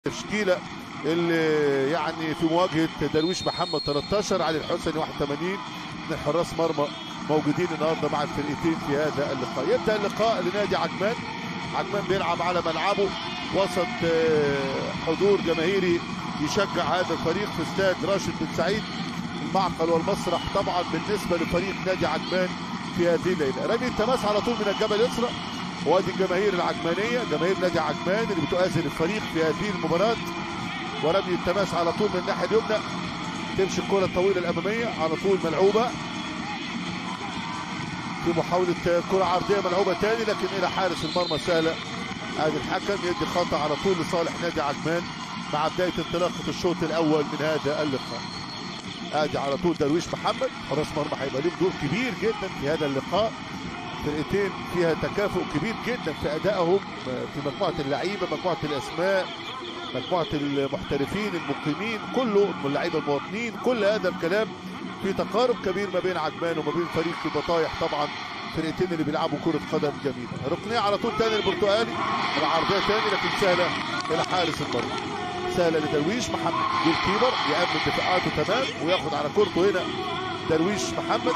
التشكيله اللي يعني في مواجهه درويش محمد 13 علي الحسني 81 من حراس مرمى موجودين النهارده مع الفرقتين في هذا اللقاء يبدا اللقاء لنادي عجمان عجمان بيلعب على ملعبه وسط حضور جماهيري يشجع هذا الفريق في استاد راشد بن سعيد المعقل والمسرح طبعا بالنسبه لفريق نادي عجمان في هذه الليله رمي التماس على طول من الجبل اليسرى وادي الجماهير العجمانيه جماهير نادي عجمان اللي بتؤازر الفريق في هذه المباراه ورمي التماس على طول من الناحيه اليمنى تمشي الكره الطويله الاماميه على طول ملعوبه في محاوله كره عرضيه ملعوبه تاني لكن الى حارس المرمى سهله ادي الحكم يدي خطا على طول لصالح نادي عجمان مع بدايه انطلاقه الشوط الاول من هذا اللقاء ادي على طول درويش محمد حراس مرمى هيبقى لهم دور كبير جدا في هذا اللقاء فرقتين فيها تكافؤ كبير جدا في ادائهم في مجموعه اللعيبه مجموعه الاسماء مجموعه المحترفين المقيمين كله اللعيبه المواطنين كل هذا الكلام في تقارب كبير ما بين عجمان وما بين فريق البطايح طبعا فرقتين اللي بيلعبوا كره قدم جميله ركنيه على طول تاني البرتقالي العرضيه تاني لكن سهله الى حارس المرمى سهله لدرويش محمد جول كيبر يامن دفاعاته تمام وياخد على كورته هنا درويش محمد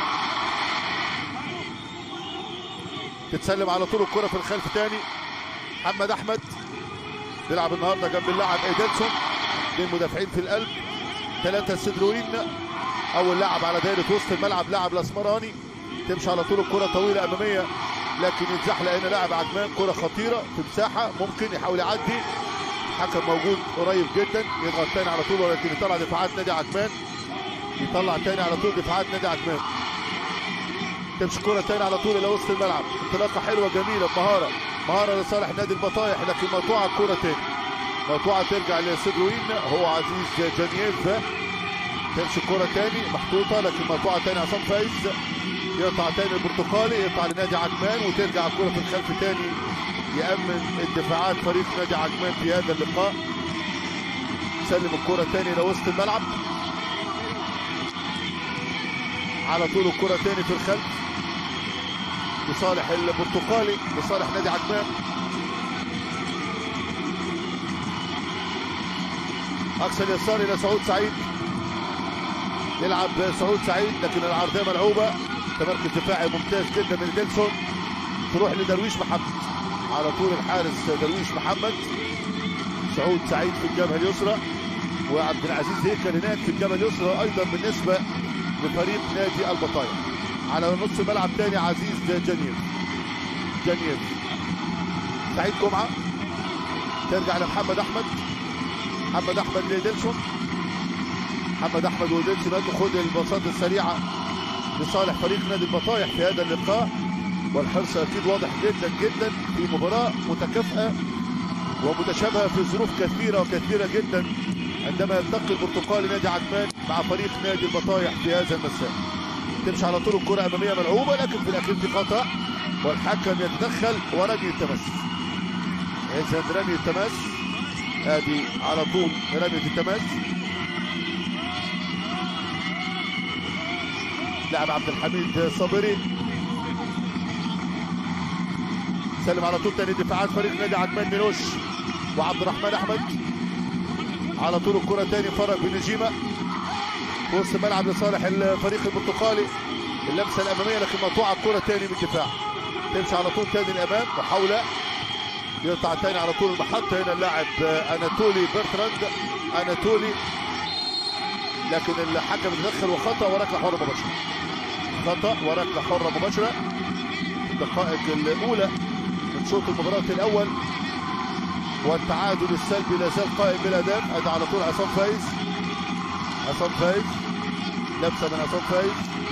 تتسلم على طول الكره في الخلف تاني محمد احمد بيلعب النهارده جنب اللاعب ايدلسون اثنين مدافعين في القلب ثلاثه سدروين اول لاعب على دايره وسط الملعب لاعب الاسمراني تمشي على طول الكره طويله اماميه لكن يتزحلق هنا لاعب عجمان كره خطيره في مساحه ممكن يحاول يعدي الحكم موجود قريب جدا يضغط تاني على طول ولكن يطلع دفاعات نادي عجمان يطلع تاني على طول دفاعات نادي عجمان تمشي كرة تاني على طول الى وسط الملعب انطلاقه حلوه جميله مهاره مهاره لصالح نادي البطايح لكن مقطوعه الكرة تاني مقطوعه ترجع لسيدروين هو عزيز جانييف تمشي الكرة تاني محطوطه لكن مقطوعه تاني عصام فايز يقطع تاني البرتقالي يقطع لنادي عجمان وترجع الكرة في الخلف تاني يأمن الدفاعات فريق نادي عجمان في هذا اللقاء سلم الكرة تاني الى وسط الملعب على طول الكرة تاني في الخلف لصالح البرتقالي لصالح نادي عجمان اقصى اليسار الى سعود سعيد يلعب سعود سعيد لكن العرضيه ملعوبه تمركز دفاعي ممتاز جدا من ديلسون تروح لدرويش محمد على طول الحارس درويش محمد سعود سعيد في الجبهه اليسرى وعبد العزيز هيكل هناك في الجبهه اليسرى ايضا بالنسبه لفريق نادي البطايا على نص الملعب تاني عزيز جانيف جانيف سعيد جمعه ترجع لمحمد احمد محمد احمد لديلسون محمد احمد وديلسون خد الباصات السريعه لصالح فريق نادي البطايح في هذا اللقاء والحرص اكيد واضح جدا جدا في مباراه متكافئه ومتشابهه في ظروف كثيره وكثيره جدا عندما يلتقي البرتقالي نادي عجمان مع فريق نادي البطايح في هذا المساء تمشي على طول الكره اماميه ملعوبه لكن في الاخير في خطا والحكم يتدخل ورمي التماس اذا رمي التماس ادي على طول رميه التماس لاعب عبد الحميد صابري سلم على طول تاني دفاعات فريق نادي عجمان ميلوش وعبد الرحمن احمد على طول الكره تاني فرق بنجيمه في وسط الملعب لصالح الفريق البرتقالي اللمسه الاماميه لكن مقطوعه الكره تاني من الدفاع تمشي على طول تاني الامام محاوله يقطع تاني على طول المحطه هنا اللاعب اناتولي برتراند اناتولي لكن الحكم تدخل وخطا وركله حره مباشره خطا وركله حره مباشره الدقائق الاولى من شوط المباراه الاول والتعادل السلبي لا زال قائم بالاداء ادي على طول عصام فايز عصام فايز لمسه من عصام فايز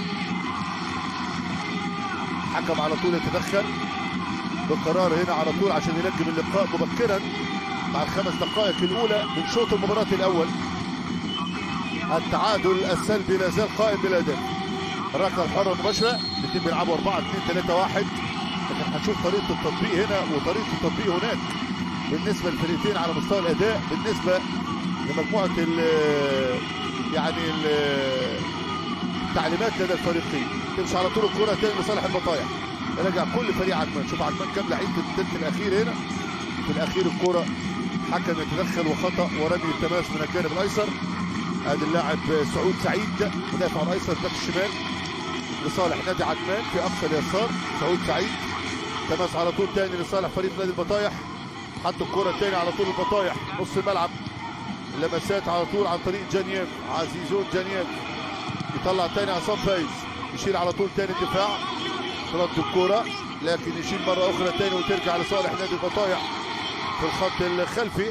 حكم على طول يتدخل بقرار هنا على طول عشان ينجم اللقاء مبكرا مع الخمس دقائق الاولى من شوط المباراه الاول التعادل السلبي لا زال قائم بالاداء الركله الحره المباشره الاثنين بيلعبوا 4 2 3 1 لكن هنشوف طريقه التطبيق هنا وطريقه التطبيق هناك بالنسبه للفريقين على مستوى الاداء بالنسبه لمجموعه ال يعني ال التعليمات لدى الفريقين تمشي على طول الكره تاني لصالح البطايح راجع كل فريق عجمان شوف عجمان كام لعيب في الثلث الاخير هنا في الاخير الكره حكم يتدخل وخطا ورمي التماس من الجانب الايسر ادي اللاعب سعود سعيد مدافع الايسر باك الشمال لصالح نادي عجمان في اقصى اليسار سعود سعيد تماس على طول تاني لصالح فريق نادي البطايح حط الكره تاني على طول البطايح نص الملعب لمسات على طول عن طريق جانييف عزيزون جانييف يطلع تاني عصام فايز يشيل على طول تاني الدفاع ترد الكرة لكن يشيل مرة أخرى تاني وترجع لصالح نادي البطايح في الخط الخلفي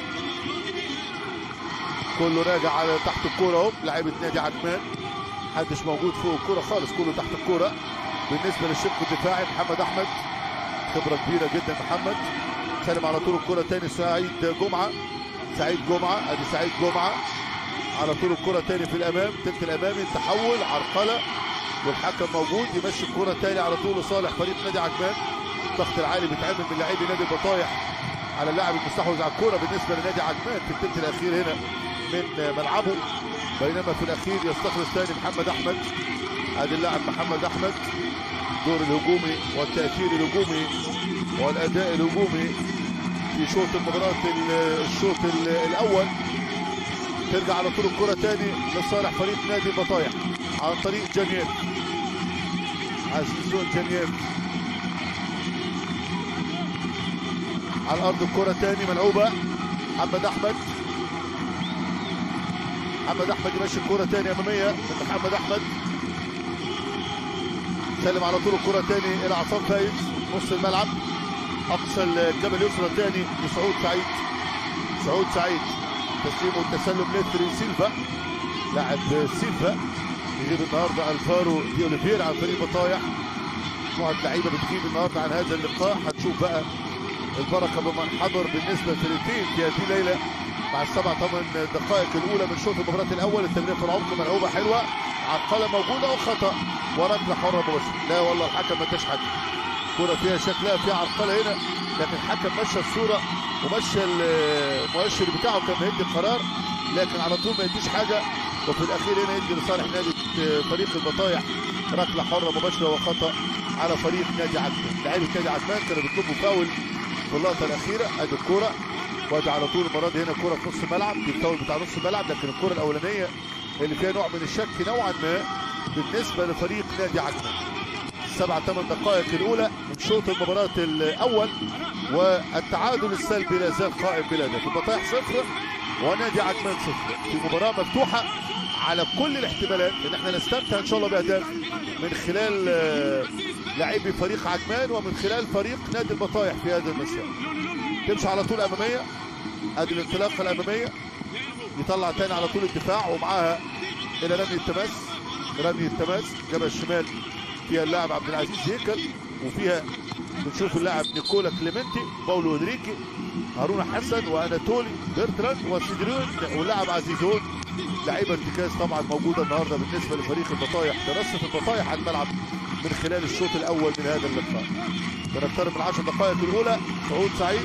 كله راجع على تحت الكرة اهو لعيبة نادي عجمان محدش موجود فوق الكرة خالص كله تحت الكرة بالنسبة للشق الدفاعي محمد أحمد خبرة كبيرة جدا محمد سلم على طول الكرة تاني سعيد جمعة سعيد جمعة ادي سعيد جمعة على طول الكرة تاني في الامام تلت الامامي تحول عرقلة والحكم موجود يمشي الكرة تاني على طول لصالح فريق نادي عجمان الضغط العالي بيتعمل من لاعبي نادي البطايح على اللاعب المستحوذ على الكرة بالنسبة لنادي عجمان في التلت الاخير هنا من ملعبه بينما في الاخير يستخلص تاني محمد احمد ادي اللاعب محمد احمد دور الهجومي والتاثير الهجومي والاداء الهجومي في شوط المباراة الشوط الأول ترجع على طول الكرة تاني لصالح فريق نادي البطايح عن طريق جانييف عزيزون جانييف على الأرض الكرة تاني ملعوبة محمد أحمد محمد أحمد يمشي الكرة تاني أمامية من محمد أحمد سلم على طول الكرة تاني إلى عصام فايز نص الملعب اقصى الجبل اليسرى تاني لسعود سعيد سعود سعيد تسليم والتسلم لثري سيلفا لاعب سيلفا يغيب النهارده الفارو دي اوليفير عن فريق بطايح مجموعه لعيبه بتغيب النهارده عن هذا اللقاء هتشوف بقى البركه بمن حضر بالنسبه للفريقين في هذه الليله مع السبع ثمان دقائق الاولى من شوط المباراه الاول التمرير في العمق ملعوبه حلوه عرقله موجوده وخطا وركله حره مباشره لا والله الحكم ما اداش حاجه كرة فيها شكلها فيها عرقله هنا لكن الحكم مشى الصوره ومشى المؤشر بتاعه كان هيدي القرار لكن على طول ما يديش حاجه وفي الاخير هنا يدي لصالح نادي فريق البطايح ركله حره مباشره وخطا على فريق نادي عجمان لعيبه نادي عجمان كانوا بيطلبوا فاول في اللقطه الاخيره ادي الكوره وادي على طول المره دي هنا كوره في نص الملعب دي الفاول بتاع نص الملعب لكن الكوره الاولانيه اللي فيها نوع من الشك نوعا ما بالنسبه لفريق نادي عجمان السبع ثمان دقائق الاولى من شوط المباراه الاول والتعادل السلبي لا زال قائم بلا هدف البطايح صفر ونادي عجمان صفر في مباراه مفتوحه على كل الاحتمالات ان احنا نستمتع ان شاء الله باهداف من خلال لاعبي فريق عجمان ومن خلال فريق نادي البطايح في هذا المساء تمشي على طول اماميه ادي الانطلاقه الاماميه يطلع تاني على طول الدفاع ومعاها الى رمي التماس رمي التماس جبهه الشمال فيها اللاعب عبد العزيز هيكل وفيها بنشوف اللاعب نيكولا كليمنتي باولو انريكي هارون حسن واناتولي بيرتراند وسيدرون واللاعب عزيزون لعيبه ارتكاز طبعا موجوده النهارده بالنسبه لفريق البطايح ترصف البطايح على الملعب من خلال الشوط الاول من هذا اللقاء بنقترب من 10 دقائق الاولى سعود سعيد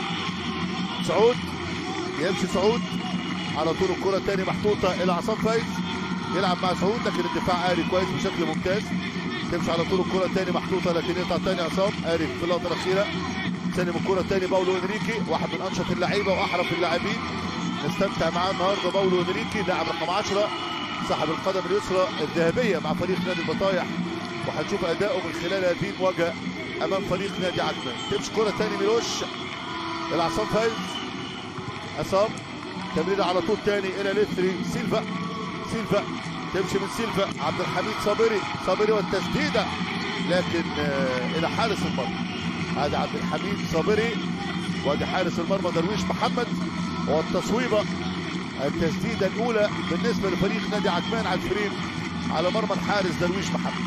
سعود يمشي سعود على طول الكره تاني محطوطه الى عصام فايز يلعب مع سعود لكن الدفاع قاري كويس بشكل ممتاز تمشي على طول الكره تاني محطوطه لكن يقطع تاني عصام قاري في اللقطه الاخيره سلم الكره تاني باولو انريكي واحد من انشط اللعيبه واحرف اللاعبين نستمتع معاه النهارده باولو انريكي لاعب رقم 10 صاحب القدم اليسرى الذهبيه مع فريق نادي البطايح وهنشوف اداؤه من خلال هذه المواجهه امام فريق نادي عجمان تمشي كره تاني ميلوش الى عصام فايز عصام تمرير على طول تاني الى ليثري سيلفا سيلفا تمشي من سيلفا عبد الحميد صابري صابري والتسديده لكن آه الى حارس المرمى هذا عبد الحميد صابري وادي حارس المرمى درويش محمد والتصويبه التسديده الاولى بالنسبه لفريق نادي عجمان عفرين على مرمى الحارس درويش محمد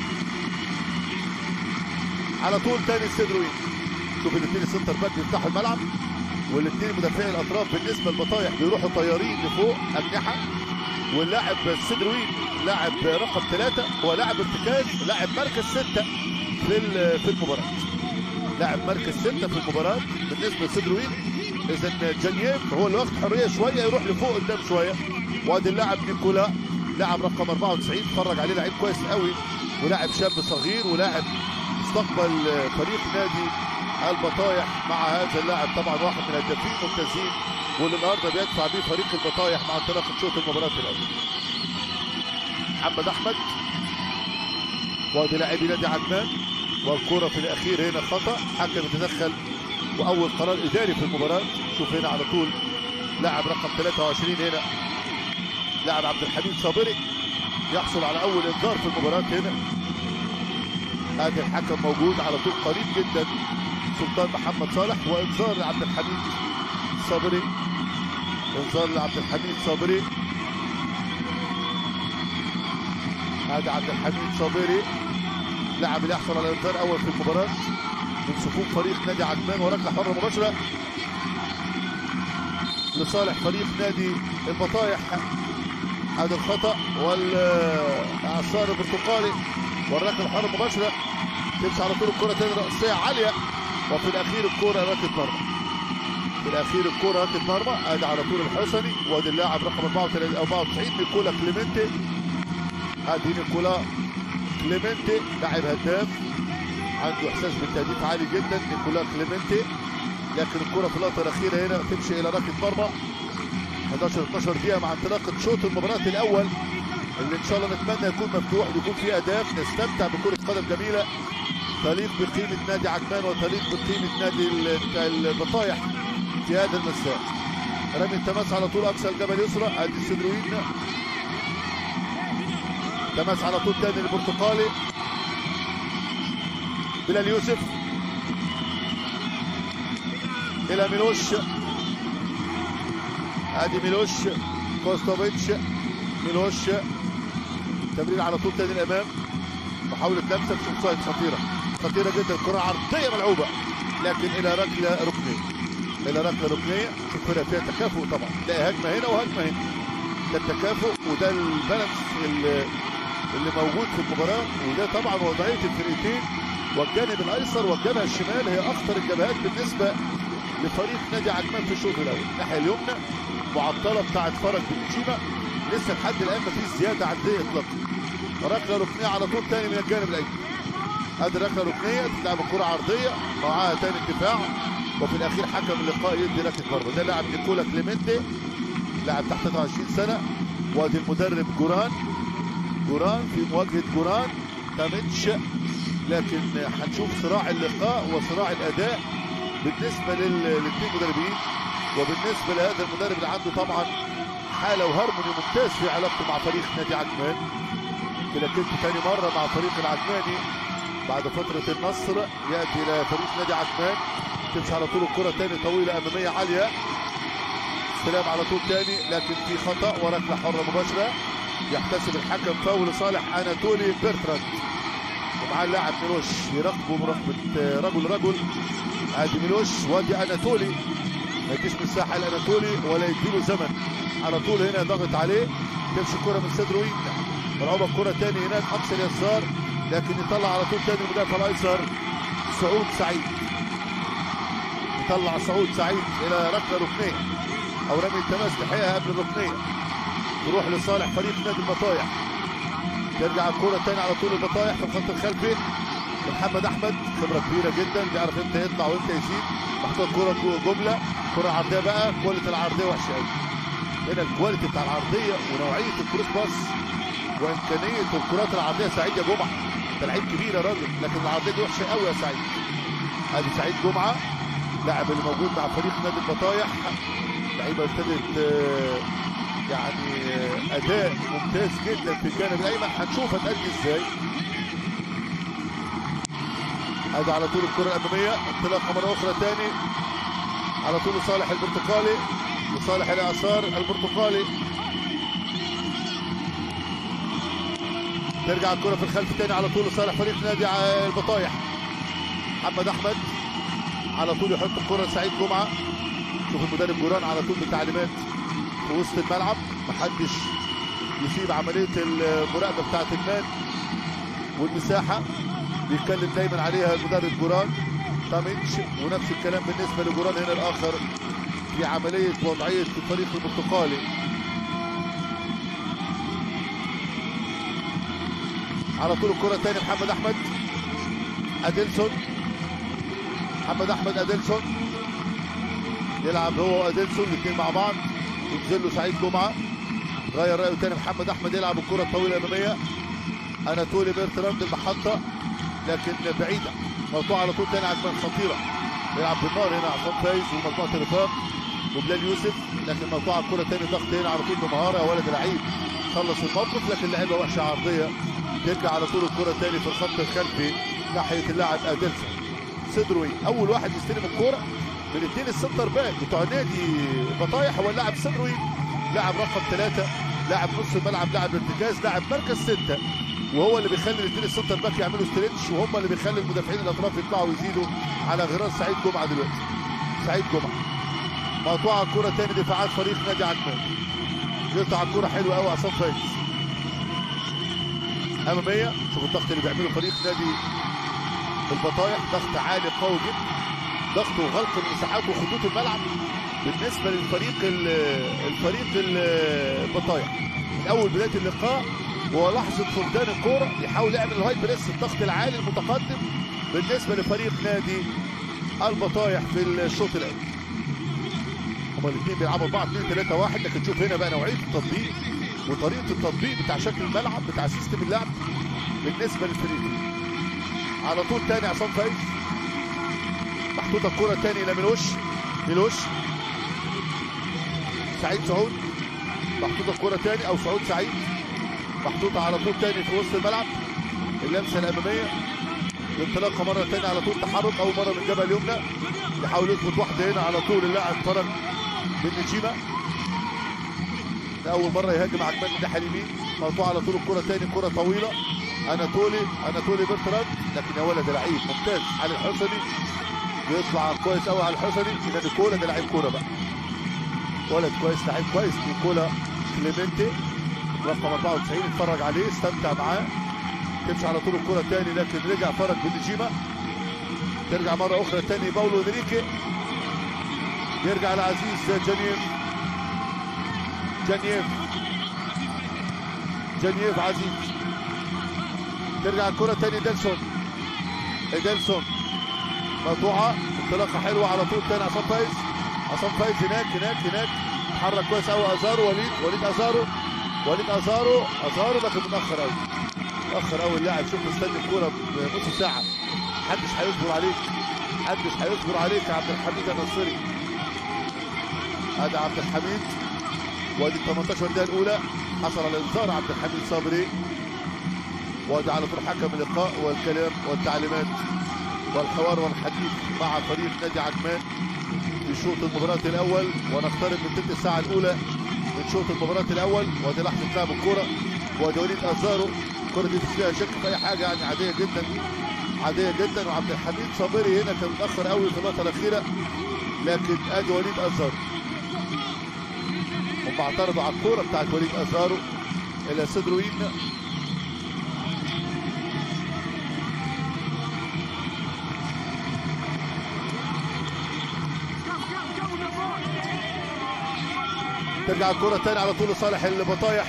على طول تاني السدروين شوف الاثنين السنتر باك بيفتحوا الملعب والاثنين مدافعي الاطراف بالنسبه للبطايح بيروحوا طيارين لفوق اجنحه واللاعب السدروين لاعب رقم ثلاثة هو لاعب ارتكاز لاعب مركز ستة في في المباراة لاعب مركز ستة في المباراة بالنسبة لسدروين إذا جانييف هو اللي واخد حرية شوية يروح لفوق قدام شوية وادي اللاعب نيكولا لاعب رقم 94 اتفرج عليه لعيب كويس قوي ولاعب شاب صغير ولاعب مستقبل فريق نادي البطايح مع هذا اللاعب طبعا واحد من الهدافين الممتازين واللي النهارده بيدفع بيه فريق البطايح مع انطلاقه شوط المباراه الاول محمد احمد وادي لاعبي نادي عدنان والكره في الاخير هنا خطا حكم يتدخل واول قرار اداري في المباراه شوف هنا على طول لاعب رقم 23 هنا لاعب عبد الحميد صابري يحصل على اول انذار في المباراه هنا هذا الحكم موجود على طول قريب جدا سلطان محمد صالح وانذار لعبد الحميد صابري انذار لعبد الحميد صابري هذا عبد الحميد صابري لاعب اللي يحصل على انذار اول في المباراه من صفوف فريق نادي عدنان وركله حره مباشره لصالح فريق نادي البطايح هذا الخطا والاعصار البرتقالي والركله الحره مباشره تمشي على طول الكره تاني راسيه عاليه وفي الاخير الكره ركله مرمى في الاخير الكره ركله مرمى ادي على طول الحسني وادي اللاعب رقم 34 94 نيكولا كليمنتي ادي نيكولا كليمنتي لاعب هداف عنده احساس بالتهديف عالي جدا نيكولا كليمنتي لكن الكره في اللقطه الاخيره هنا تمشي الى ركله مرمى 11 12 دقيقه مع انطلاقه شوط المباراه الاول اللي ان شاء الله نتمنى يكون مفتوح ويكون فيه اهداف نستمتع بكره قدم جميله تليق بقيمه نادي عجمان وتليق بقيمه نادي البطايح في هذا المساء رمي التماس على طول اقصى الجبل يسرى ادي السدروين تماس على طول تاني البرتقالي بلال يوسف الى ميلوش ادي ميلوش كوستوفيتش ميلوش تمرير على طول تاني الامام محاوله لمسه في اوفسايد خطيره خطيره جدا الكره عرضيه ملعوبه لكن الى ركله ركنيه الى ركله ركنيه شوف هنا فيها تكافؤ طبعا تلاقي هجمه هنا وهجمه هنا ده التكافؤ وده البالانس اللي, اللي موجود في المباراه وده طبعا وضعيه الفرقتين والجانب الايسر والجبهه الشمال هي اخطر الجبهات بالنسبه لفريق نادي عجمان في الشوط الاول الناحيه اليمنى معطله بتاعت فرج بنجيما لسه لحد الان مفيش زياده عدديه اطلاقا ركله ركنيه على طول تاني من الجانب الايمن ادي ركله ركنيه تتلعب الكره عرضيه معاها تاني الدفاع وفي الاخير حكم اللقاء يدي ركله مرمى ده لاعب نيكولا كليمنتي لاعب تحت 23 سنه وادي المدرب جوران جوران في مواجهه جوران تاميتش لكن هنشوف صراع اللقاء وصراع الاداء بالنسبه للاثنين مدربين وبالنسبه لهذا المدرب اللي عنده طبعا حاله وهرموني ممتاز في علاقته مع فريق نادي عجمان لكنت ثاني مره مع فريق العجماني بعد فتره النصر ياتي الى فريق نادي عجمان تمشي على طول الكره ثاني طويله اماميه عاليه استلام على طول ثاني لكن في خطا وركله حره مباشره يحتسب الحكم فاول لصالح اناتولي بيرتراند ومعاه اللاعب ميلوش يراقبه مراقبه رجل رجل ادي ميلوش وادي اناتولي ما يجيش من الساحه الاناتولي ولا يديله زمن على طول هنا ضغط عليه تمشي الكره من صدره ويمنع ملعوبه الكره تاني هناك اقصى اليسار لكن يطلع على طول تاني المدافع الايسر سعود سعيد يطلع سعود سعيد الى ركله ركنيه او رمي التماس لحقها قبل الركنيه تروح لصالح فريق نادي البطايح ترجع الكرة تاني على طول البطايح في الخط الخلفي محمد احمد خبره كبيره جدا بيعرف امتى يطلع وامتى يسيب محطوط كرة جمله كرة عرضيه بقى كواليتي العرضيه وحشه قوي هنا الكواليتي بتاع العرضيه ونوعيه الكروس باس وامكانيه الكرات العرضيه سعيد يا جمعه ده لعيب كبير يا راجل لكن العرضيه دي وحشه قوي يا سعيد ادي سعيد جمعه لاعب اللي موجود مع فريق نادي البطايح لعيبه ابتدت يعني اداء ممتاز جدا في الجانب الايمن هنشوف هتأدي ازاي ادي على طول الكره الاماميه انطلاقه مره اخرى تاني على طول لصالح البرتقالي لصالح الاعصار البرتقالي ترجع الكره في الخلف تاني على طول لصالح فريق نادي البطايح محمد احمد على طول يحط الكره لسعيد جمعه شوف المدرب جوران على طول بتعليمات في وسط الملعب محدش يسيب عمليه المراقبه بتاعه المان والمساحه بيتكلم دايما عليها المدرب جوران تاميتش ونفس الكلام بالنسبه لجوران هنا الاخر في عمليه وضعيه الفريق البرتقالي على طول الكره الثانيه محمد احمد اديلسون محمد احمد اديلسون يلعب هو واديلسون الاثنين مع بعض ينزل له سعيد جمعه غير رايه تاني محمد احمد يلعب الكره الطويله الاماميه اناتولي بيرتراند المحطه لكن بعيده مقطوعه على طول تاني عجمان خطيره يلعب بالنار هنا عصام فايز ومجموعه الرفاق وبلال يوسف لكن مقطوعه الكره تاني ضغط هنا على طول بمهاره يا ولد لعيب خلص الموقف لكن لعبه وحشه عرضيه ترجع على طول الكره تاني في الخط الخلفي ناحيه اللاعب اديلسون سدروي اول واحد يستلم الكوره من الاثنين السنتر باك بتوع نادي بطايح هو اللاعب سدروي لاعب رقم ثلاثه لاعب نص الملعب لاعب ارتكاز لاعب مركز سته وهو اللي بيخلي الاثنين السنتر باك يعملوا ستريتش وهم اللي بيخلي المدافعين الاطراف يطلعوا ويزيدوا على غرار سعيد جمعه دلوقتي سعيد جمعه مقطوعه الكره تاني دفاعات فريق نادي عجمان يقطع الكره حلوه قوي عصام فايز اماميه شوف الضغط اللي بيعمله فريق نادي البطايح ضغط عالي قوي جدا ضغط وغلق المساحات وخطوط الملعب بالنسبه للفريق الفريق البطايح من اول بدايه اللقاء ولحظه فقدان الكوره يحاول يعمل الهاي بريس الضغط العالي المتقدم بالنسبه لفريق نادي البطايح في الشوط الاول هما الاثنين بيلعبوا بعض 2 3 1 لكن شوف هنا بقى نوعيه التطبيق وطريقه التطبيق بتاع شكل الملعب بتاع سيستم اللعب بالنسبه للفريق على طول تاني عصام فايز محطوطه الكره تاني الى ميلوش ميلوش سعيد سعود محطوطه الكره تاني او سعود سعيد محطوطه على طول تاني في وسط الملعب اللمسه الاماميه الانطلاقه مره تانية على طول تحرك اول مره من الجبهه اليمنى يحاول يظبط واحده هنا على طول اللاعب فرج بن نجيمه ده اول مره يهاجم عجمان من الناحيه اليمين مقطوع على طول الكره تاني كره طويله اناتولي اناتولي بيرتراند لكن يا ولد لعيب ممتاز علي الحسني بيطلع كويس قوي على الحسني يبقى نيكولا ده لعيب كوره بقى ولد كويس لعيب كويس نيكولا كليمنتي رقم 94 اتفرج عليه استمتع معاه تمشي على طول الكره تاني لكن رجع فرج بنجيمه ترجع مره اخرى تاني باولو انريكي يرجع العزيز جانيف جانيف جانيف عزيز ترجع الكره تاني ديلسون ديلسون مقطوعه انطلاقه حلوه على طول تاني عصام فايز عصام فايز هناك هناك هناك اتحرك كويس قوي ازارو وليد وليد ازارو وليد ازارو ازارو لكن متاخر قوي متاخر قوي اللاعب شوف مستني الكوره بنص ساعه محدش هيصبر عليك محدش هيصبر عليك يا عبد الحميد النصري هذا عبد الحميد وادي ال 18 دقيقه الاولى حصل على انذار عبد الحميد صابري وادي على طول حكم اللقاء والكلام والتعليمات والحوار والحديث مع فريق نادي عجمان في شوط المباراة الأول ونقترب من تلت الساعة الأولى من شوط المباراة الأول وادي لحظة لعب الكرة وادي وليد أزارو الكرة دي مش فيها شك في أي حاجة يعني عادية جدا عادية جدا وعبد الحميد صابري هنا كان متأخر قوي في اللقطة الأخيرة لكن ادي وليد أزارو هم اعترضوا على الكورة بتاعت وليد أزارو إلى سدروين ترجع الكرة تاني على طول لصالح البطايح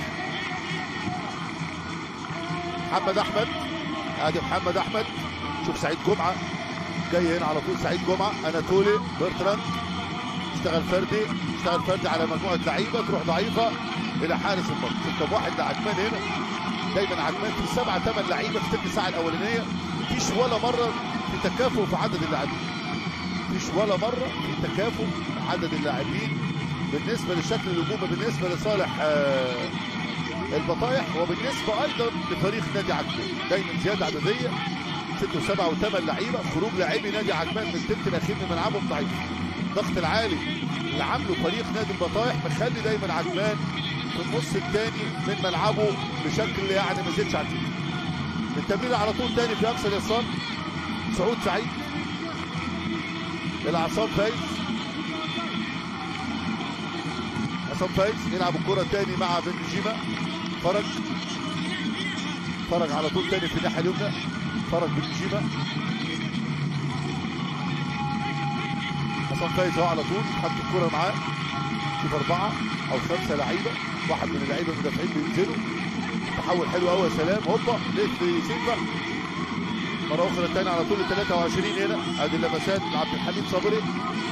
محمد احمد ادي محمد احمد شوف سعيد جمعه جاي هنا على طول سعيد جمعه اناتولي برتراند اشتغل فردي اشتغل فردي على مجموعه لعيبه تروح ضعيفه الى حارس المرمى شوف كم واحد لعجمان هنا دايما عجمان في سبعه ثمان لعيبه في تلت الساعه الاولانيه مفيش ولا مره في تكافؤ في عدد اللاعبين مفيش ولا مره في تكافؤ في عدد اللاعبين بالنسبه للشكل الهجومي بالنسبه لصالح آه البطايح وبالنسبه ايضا لفريق نادي عجمان دايما زياده عدديه ست وسبعه وثمان لعيبه خروج لاعبي نادي عجمان من الثلث الاخير من ملعبهم ضعيف الضغط العالي اللي عامله فريق نادي البطايح مخلي دايما عجمان في النص الثاني من ملعبه بشكل يعني ما زيدش عن كده التمرير على طول تاني في اقصى اليسار سعود سعيد الى عصام فايز عصام فايز يلعب الكرة تاني مع بن جيمة فرج فرج على طول تاني في الناحية اليمنى فرج بن جيمة عصام فايز هو على طول حط الكرة معاه شوف أربعة أو خمسة لعيبة واحد من اللعيبة المدافعين بينزلوا تحول حلو قوي يا سلام هوبا ليت سيلفا مره اخرى تاني على طول ال 23 هنا ادي اللمسات لعبد الحميد صبري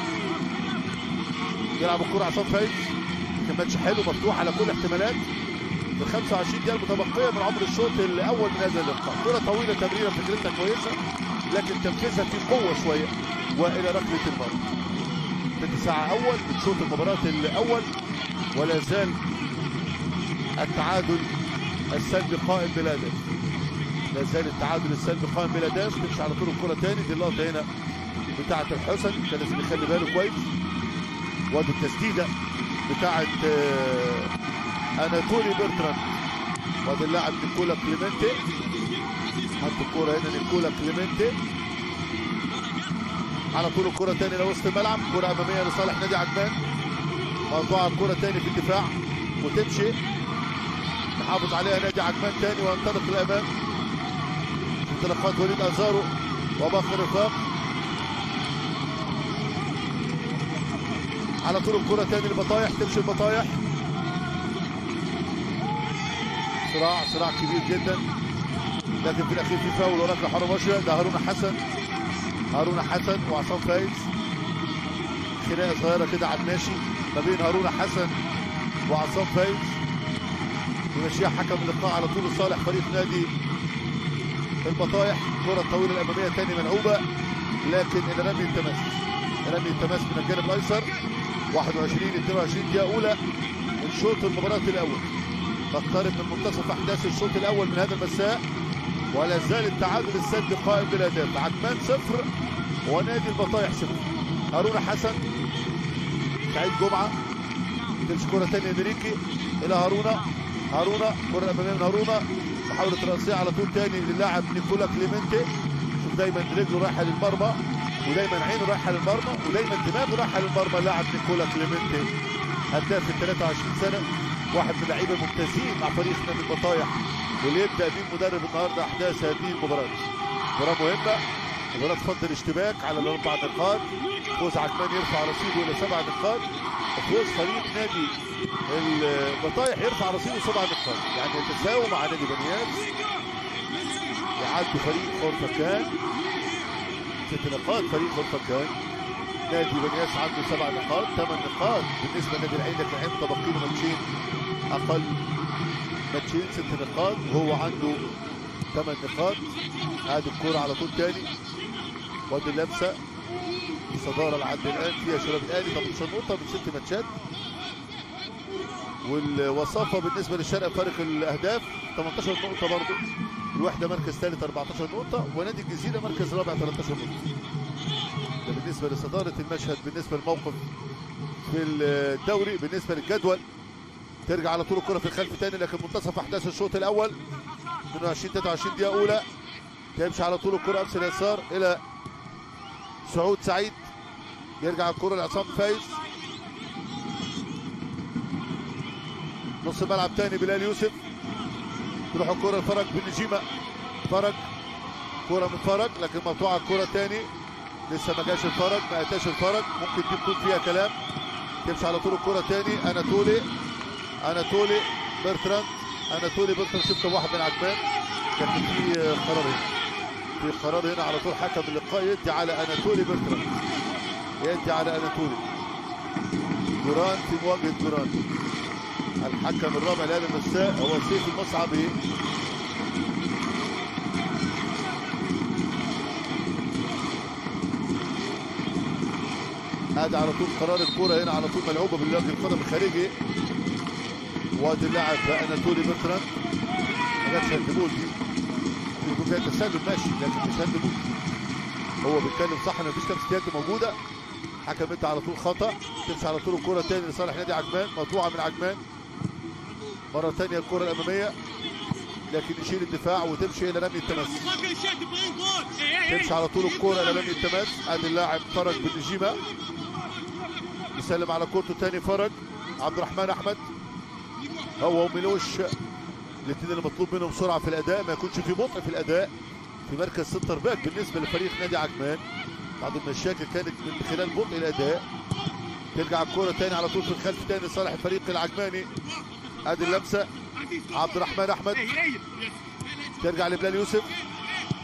يلعب الكره عصام فايز كان ماتش حلو مفتوح على كل الاحتمالات ب 25 دقيقه المتبقيه من عمر الشوط الاول من هذا اللقاء كره طويله تمريره فكرتها كويسه لكن تنفيذها في قوه شويه والى ركله المرمى ثلث ساعه اول من شوط المباراه الاول ولا زال التعادل السلبي قائم بلا هدف لا زال التعادل السلبي قائم بلا هدف تمشي على طول الكره تاني دي اللقطه هنا بتاعه الحسن كان لازم يخلي باله كويس وادي التسديده بتاعه آه، اناتولي بيرتراند وادي اللاعب نيكولا كليمنتي حط الكوره هنا نيكولا كليمنتي على طول الكره تاني لوسط الملعب كره اماميه لصالح نادي عجمان مقطوعه الكره تاني في الدفاع وتمشي يحافظ عليها نادي عجمان تاني وينطلق للامام انطلاقات وليد ازارو وباقي رفاق على طول الكره تاني لبطايح تمشي البطايح صراع صراع كبير جدا لكن في الاخير في فاول وركله حره ماشيه ده هارون حسن هارون حسن وعصام فايز خناقه صغيره كده على الماشي ما بين هارون حسن وعصام فايز يمشيها حكم اللقاء على طول لصالح فريق نادي البطايح الكره الطويله الاماميه تاني ملعوبه لكن الرمي التماس رمي التماس من الجانب الايسر 21 22 دقيقه اولى من شوط المباراه الاول نقترب من منتصف احداث الشوط الاول من هذا المساء ولا زال التعادل السلبي قائم بالاهداف عجمان صفر ونادي البطايح صفر هارون حسن سعيد جمعه تمشي كره ثانيه امريكي الى هارون هارون كره الاماميه من هارون محاوله راسيه على طول ثاني للاعب نيكولا كليمنتي شوف دايما رجله رايحه للمرمى ودايما عينه رايحه للمرمى ودايما دماغه رايحه للمرمى اللاعب نيكولا كليمنتي هداف ال 23 سنه واحد من اللعيبه الممتازين مع فريق نادي البطايح واللي يبدا بيه المدرب النهارده احداث هذه المباراه مباراه مهمه مباراه تفضل اشتباك على الاربع نقاط فوز عجمان يرفع رصيده الى سبع نقاط وفوز فريق نادي البطايح يرفع رصيده سبع نقاط يعني يتساوي مع نادي بنياس يعدي فريق خرفكان ست نقاط فريق خرفكان نادي بنياس عنده سبع نقاط ثمان نقاط بالنسبه لنادي العين لكن العين متبقي له ماتشين اقل ماتشين ست نقاط وهو عنده ثمان نقاط هذه الكرة على طول تاني وادي اللمسة الصدارة لحد الآن فيها شباب الأهلي 18 نقطة من ست ماتشات والوصافة بالنسبة للشرق فارق الأهداف 18 نقطة برضه الوحدة مركز ثالث 14 نقطة ونادي الجزيرة مركز رابع 13 نقطة ده بالنسبة لصدارة المشهد بالنسبة للموقف في الدوري بالنسبة للجدول ترجع على طول الكرة في الخلف تاني لكن منتصف أحداث الشوط الأول 22 23 دقيقة أولى تمشي على طول الكرة أمس اليسار إلى سعود سعيد يرجع الكرة لعصام فايز نص الملعب تاني بلال يوسف تروح الكرة لفرج بن نجيمة فرج كرة من فرج لكن مقطوعة الكرة تاني لسه ما جاش الفرج ما اتاش الفرج ممكن دي تكون فيها كلام تمشي على طول الكرة تاني اناتولي اناتولي برتراند اناتولي برتراند شفت واحد من عجمان لكن في قرار هنا في قرار هنا على طول حكم اللقاء يدي على اناتولي برتراند يدي على اناتولي دوران في مواجهه دوران الحكم الرابع لهذا المساء هو سيف المصعبي هذا على طول قرار الكرة هنا على طول ملعوبة بالوجه القدم الخارجي وادي اللاعب اناتولي بتران ما جاتش هاندبول دي يكون فيها تسلل ماشي لكن مش هاندبول هو بيتكلم صح ان مفيش تمسكيات موجوده حكم انت على طول خطا تمشي على طول الكره تاني لصالح نادي عجمان مقطوعه من عجمان مره ثانيه الكره الاماميه لكن يشيل الدفاع وتمشي الى رمي التماس تمشي على طول الكره الى رمي التماس ادي اللاعب فرج بن نجيمه يسلم على كورته تاني فرج عبد الرحمن احمد هو وميلوش الاثنين اللي مطلوب منهم سرعه في الاداء ما يكونش في بطء في الاداء في مركز سنتر باك بالنسبه لفريق نادي عجمان بعض المشاكل كانت من خلال بطء الاداء ترجع الكوره تاني على طول في الخلف تاني لصالح الفريق العجماني ادي اللمسه عبد الرحمن احمد ترجع لبلال يوسف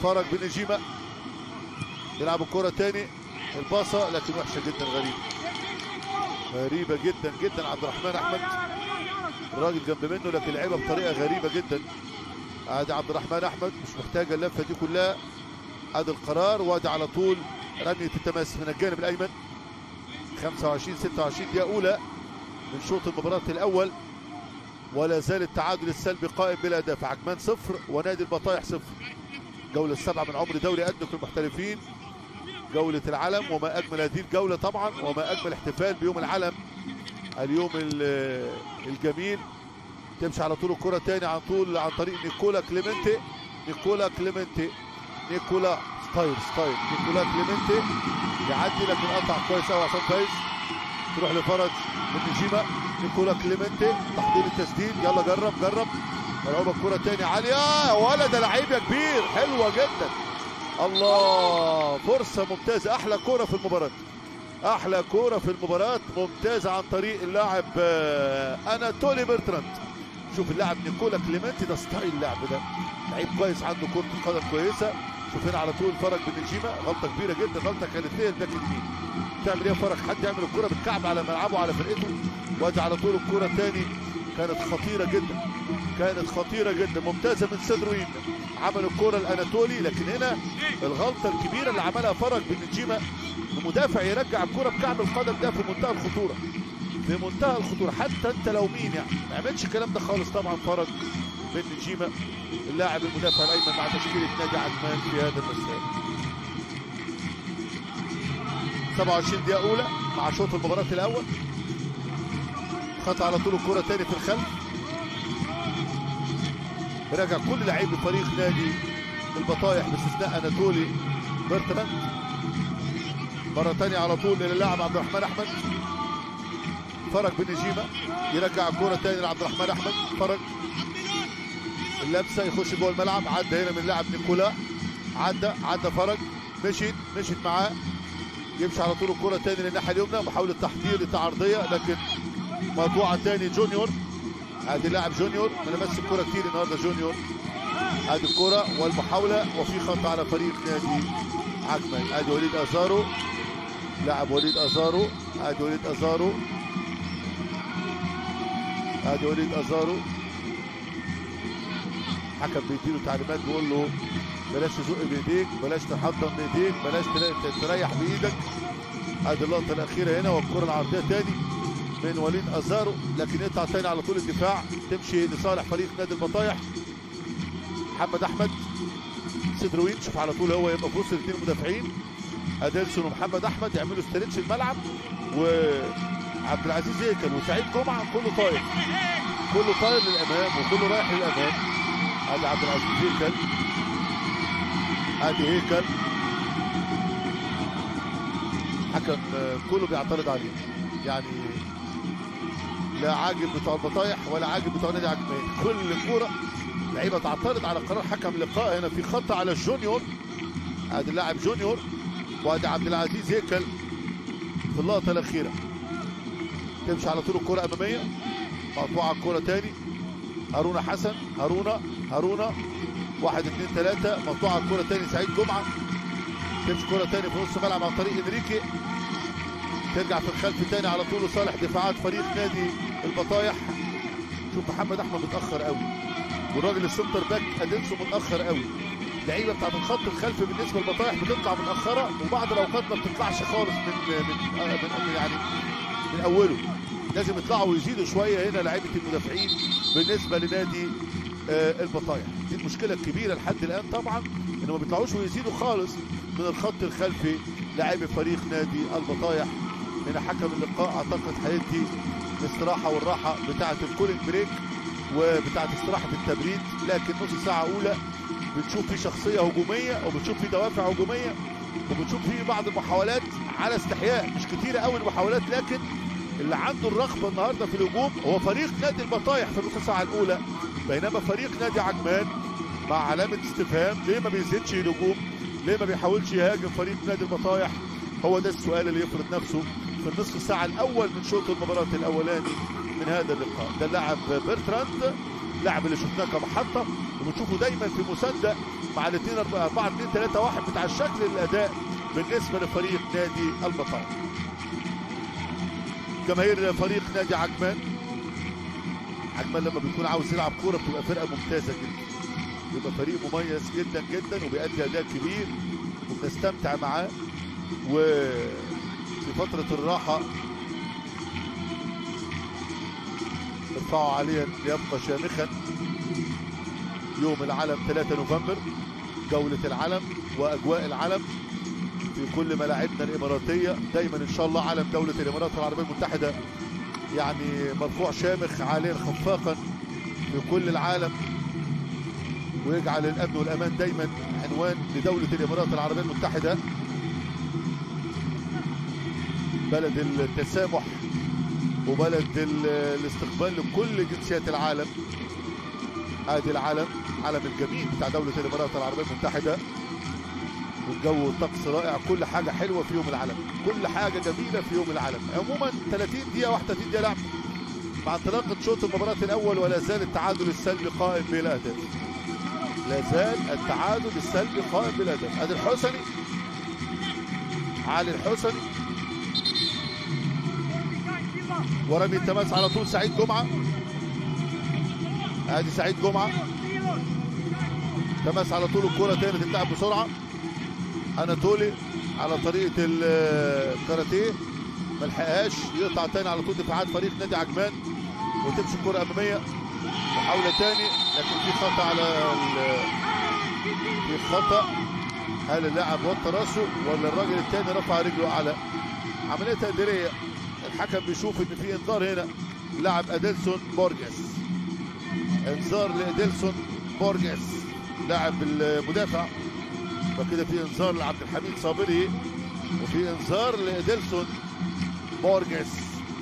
فرج بن نجيمه يلعب الكره تاني الباصه لكن وحشه جدا غريبه غريبه جدا جدا عبد الرحمن احمد الراجل جنب منه لكن لعبها بطريقه غريبه جدا ادي عبد الرحمن احمد مش محتاجه اللفه دي كلها ادي القرار وادي على طول رميه التماس من الجانب الايمن 25 26 دقيقه اولى من شوط المباراه الاول ولا زال التعادل السلبي قائم بلا دافع عجمان صفر ونادي البطايح صفر جوله السبعه من عمر دوري ادنك المحترفين جوله العلم وما اجمل هذه الجوله طبعا وما اجمل احتفال بيوم العلم اليوم ال- الجميل تمشي على طول الكره تاني عن طول عن طريق نيكولا كليمنتي نيكولا كليمنتي نيكولا ستايل ستايل نيكولا كليمنتي يعدي لكن قطع كويس قوي عشان كويس تروح لفرج من نجيمه نيكولا كليمنتي تحضير التسديد يلا جرب جرب ملعوبه الكره تاني عاليه يا ولد ده لعيب يا كبير حلوه جدا الله فرصه ممتازه احلى كوره في المباراه احلى كوره في المباراه ممتازه عن طريق اللاعب آه، اناتولي برتراند شوف اللاعب نيكولا كليمنتي ده ستايل اللعب ده لعيب كويس عنده كره قدم كويسه شوف هنا على طول فرج بن نجيمه غلطه كبيره جدا غلطه كانت ليه الباك اليمين تعمل ايه يا فرج حد يعمل الكره بالكعب على ملعبه على فرقته وادي على طول الكره تاني كانت خطيره جدا كانت خطيره جدا ممتازه من سيدروين عمل الكره الاناتولي لكن هنا الغلطه الكبيره اللي عملها فرج بن نجيمه المدافع يرجع الكره بكعب القدم ده في منتهى الخطوره في منتهى الخطوره حتى انت لو مين يعني ما عملش الكلام ده خالص طبعا فرج بن نجيمه اللاعب المدافع الايمن مع تشكيله نادي عجمان في هذا المساء 27 دقيقه اولى مع شوط المباراه الاول خط على طول الكره تاني في الخلف راجع كل لعيبه فريق نادي البطايح باستثناء اناتولي بيرتمان مره تانية على طول للاعب عبد الرحمن احمد فرج بن نجيمه يرجع الكره تاني لعبد الرحمن احمد فرج اللمسه يخش جوه الملعب عدى هنا من اللاعب نيكولا عدى عدى فرج مشيت مشيت معاه يمشي على طول الكره تاني للناحيه اليمنى محاوله تحضير لتعرضيه لكن مقطوعه تاني جونيور ادي اللاعب جونيور انا ماسك الكره كتير النهارده جونيور ادي الكره والمحاوله وفي خط على فريق نادي عجمان ادي وليد ازارو لاعب وليد ازارو ادي وليد ازارو ادي وليد ازارو حكم بيديله تعليمات بيقول له بلاش تزق بايديك بلاش تحضن بايديك بلاش تر- تريح بايدك ادي اللقطه الاخيره هنا والكره العرضيه تاني من وليد ازارو لكن يقطع تاني على طول الدفاع تمشي لصالح فريق نادي البطايح محمد احمد سيدروين شوف على طول هو يبقى في وسط الاثنين مدافعين اديلسون ومحمد احمد يعملوا ستريتش الملعب وعبد العزيز هيكل وسعيد جمعه كله طاير كله طاير للامام وكله رايح للامام ادي عبد العزيز هيكل ادي هيكل حكم آه، كله بيعترض عليه يعني لا عاجب بتوع البطايح ولا عاجب بتوع نادي عجمان كل كوره لعيبه تعترض على قرار حكم اللقاء هنا في خط على الجونيور ادي اللاعب جونيور وادي عبد العزيز هيكل في اللقطه الاخيره تمشي على طول الكره اماميه مقطوعه الكره تاني هارونا حسن هارونا هارونا واحد اثنين ثلاثة مقطوعة الكرة تاني سعيد جمعة تمشي كرة تاني في نص الملعب عن طريق انريكي ترجع في الخلف تاني على طول لصالح دفاعات فريق نادي البطايح شوف محمد احمد متأخر قوي والراجل السنتر باك ادينسو متأخر قوي اللعيبه بتاعت الخط الخلفي بالنسبه للبطايح بتطلع متاخره وبعض الاوقات ما بتطلعش خالص من من, من, من يعني من اوله لازم يطلعوا ويزيدوا شويه هنا لعيبه المدافعين بالنسبه لنادي آه، البطايح دي المشكله الكبيره لحد الان طبعا انه ما بيطلعوش ويزيدوا خالص من الخط الخلفي لاعبي فريق نادي البطايح من حكم اللقاء اعتقد هيدي الاستراحه والراحه بتاعه الكولينج بريك وبتاعه استراحه التبريد لكن نص ساعه اولى بنشوف في شخصيه هجوميه وبنشوف في دوافع هجوميه وبنشوف في بعض المحاولات على استحياء مش كتيره قوي المحاولات لكن اللي عنده الرغبه النهارده في الهجوم هو فريق نادي البطايح في النص ساعه الاولى بينما فريق نادي عجمان مع علامه استفهام ليه ما بيزيدش الهجوم ليه ما بيحاولش يهاجم فريق نادي البطايح هو ده السؤال اللي يفرض نفسه في النصف ساعه الاول من شوط المباراه الاولاني من هذا اللقاء ده اللاعب بيرتراند لاعب اللي شفناه كمحطه وبنشوفه دايما في مسانده مع الاثنين 4 2 3 1 بتاع الشكل الاداء بالنسبه لفريق نادي البطل جماهير فريق نادي عجمان عجمان لما بيكون عاوز يلعب كوره بتبقى فرقه ممتازه جدا بيبقى فريق مميز جدا جدا وبيأدي اداء كبير وبنستمتع معاه وفي فتره الراحه ارفعوا عليا ليبقى شامخا يوم العلم 3 نوفمبر جولة العلم وأجواء العلم في كل ملاعبنا الإماراتية دايما إن شاء الله علم دولة الإمارات العربية المتحدة يعني مرفوع شامخ عاليا خفاقا في كل العالم ويجعل الأمن والأمان دايما عنوان لدولة الإمارات العربية المتحدة بلد التسامح وبلد الاستقبال لكل جنسيات العالم ادي العلم علم الجميل بتاع دولة الامارات العربية المتحدة والجو والطقس رائع كل حاجة حلوة في يوم العلم كل حاجة جميلة في يوم العلم عموما 30 دقيقة 31 دقيقة لعب مع انطلاقة شوط المباراة الأول ولا زال التعادل السلبي قائم بلا أهداف لا زال التعادل السلبي قائم بلا أهداف ادي الحسني علي الحسني ورمي التماس على طول سعيد جمعه ادي سعيد جمعه تماس على طول الكوره تاني تتلعب بسرعه اناتولي على طريقه الكاراتيه ما لحقهاش يقطع تاني على طول دفاعات فريق نادي عجمان وتمشي الكره اماميه محاوله تاني لكن في خطا على في خطا هل اللاعب وطى راسه ولا الراجل التاني رفع رجله اعلى عمليه تقديريه الحكم بيشوف ان في انذار هنا لاعب اديلسون بورجس انذار لاديلسون بورجس لاعب المدافع فكده في انذار لعبد الحميد صابري وفي انذار لاديلسون بورجس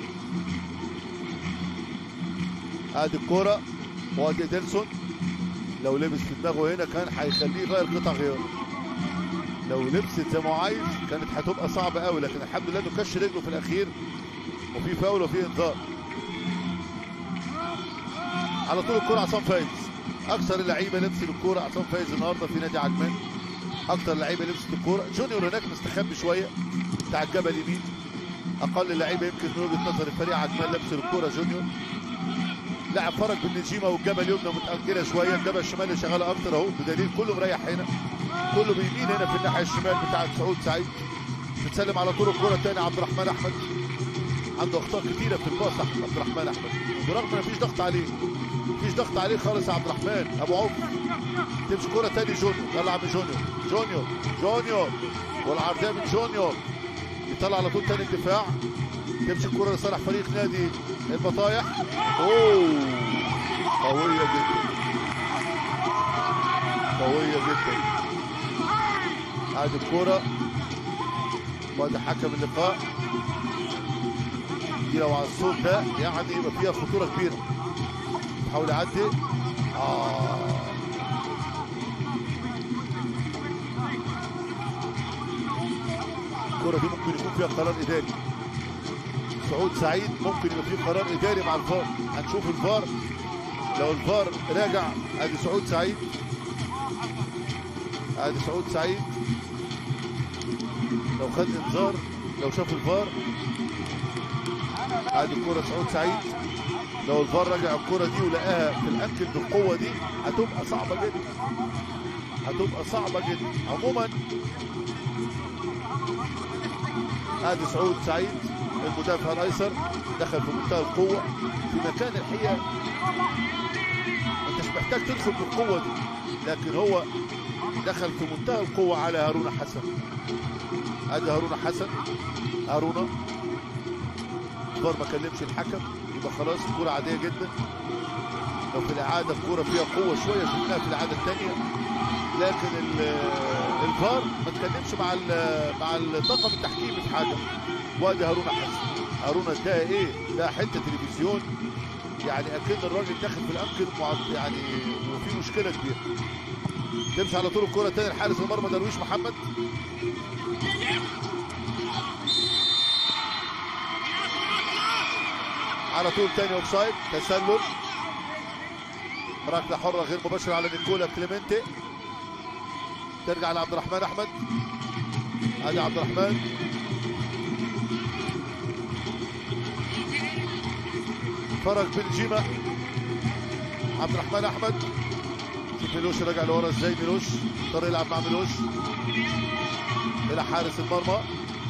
ادي الكوره وادي اديلسون لو لبس في دماغه هنا كان هيخليه يغير قطع غيار لو لبست زي ما هو عايز كانت هتبقى صعبه قوي لكن الحمد لله انه كش رجله في الاخير وفي فاول وفي انذار على طول الكرة عصام فايز اكثر اللعيبه لبست الكوره عصام فايز النهارده في نادي عجمان اكثر لعيبه لبست الكوره جونيور هناك مستخبي شويه بتاع الجبل اليمين اقل اللعيبه يمكن من وجهه نظر الفريق عجمان لبس الكوره جونيور لاعب فرج بالنجيمه والجبل اليمنى متاجله شويه الجبل الشمالي شغاله اكتر اهو بدليل كله مريح هنا كله بيمين هنا في الناحيه الشمال بتاعه سعود سعيد بتسلم على طول الكوره الثاني عبد الرحمن احمد عنده اخطاء كتيره في الباص عبد الرحمن احمد برغم ما فيش ضغط عليه مفيش ضغط عليه خالص يا عبد الرحمن ابو عوف تمشي كوره تاني جونيور يلا عم جونيور جونيور جونيور والعرضيه من جونيور يطلع على طول تاني الدفاع تمشي الكوره لصالح فريق نادي البطايح اوه قويه جدا قويه جدا ادي الكوره وادي حكم اللقاء دي لو على الصوت ده يعني يبقى فيها خطوره كبيره يحاول يعدي اه الكرة دي ممكن يكون فيها قرار إداري سعود سعيد ممكن يبقى فيه قرار إداري مع الفار هنشوف الفار لو الفار راجع ادي سعود سعيد ادي سعود سعيد لو خد انذار لو شاف الفار ادي الكرة سعود سعيد لو الفار رجع الكرة دي ولقاها في الانكل بالقوة دي هتبقى صعبة جدا هتبقى صعبة جدا عموما ادي سعود سعيد المدافع الايسر دخل في منتهى القوة في مكان الحقيقة انت مش محتاج تدخل بالقوة دي لكن هو دخل في منتهى القوة على هارون حسن ادي هارون حسن هارون الفار ما كلمش الحكم يبقى خلاص الكرة عادية جدا لو في الإعادة الكرة فيها قوة شوية شفناها في الإعادة الثانية لكن الفار ما تكلمش مع مع الطاقم التحكيمي في حاجة وادي هارون حسن هارون ده ايه ده حتة تلفزيون يعني اكن الراجل داخل في الانكل يعني وفي مشكلة كبيرة تمشي على طول الكرة تاني الحارس المرمى درويش محمد على طول تاني اوف سايد تسلل ركله حره غير مباشره على نيكولا كليمنتي ترجع لعبد الرحمن احمد ادي عبد الرحمن فرج بنجيما عبد الرحمن احمد شوف ميلوش راجع لورا ازاي ميلوش اضطر يلعب مع ميلوش الى حارس المرمى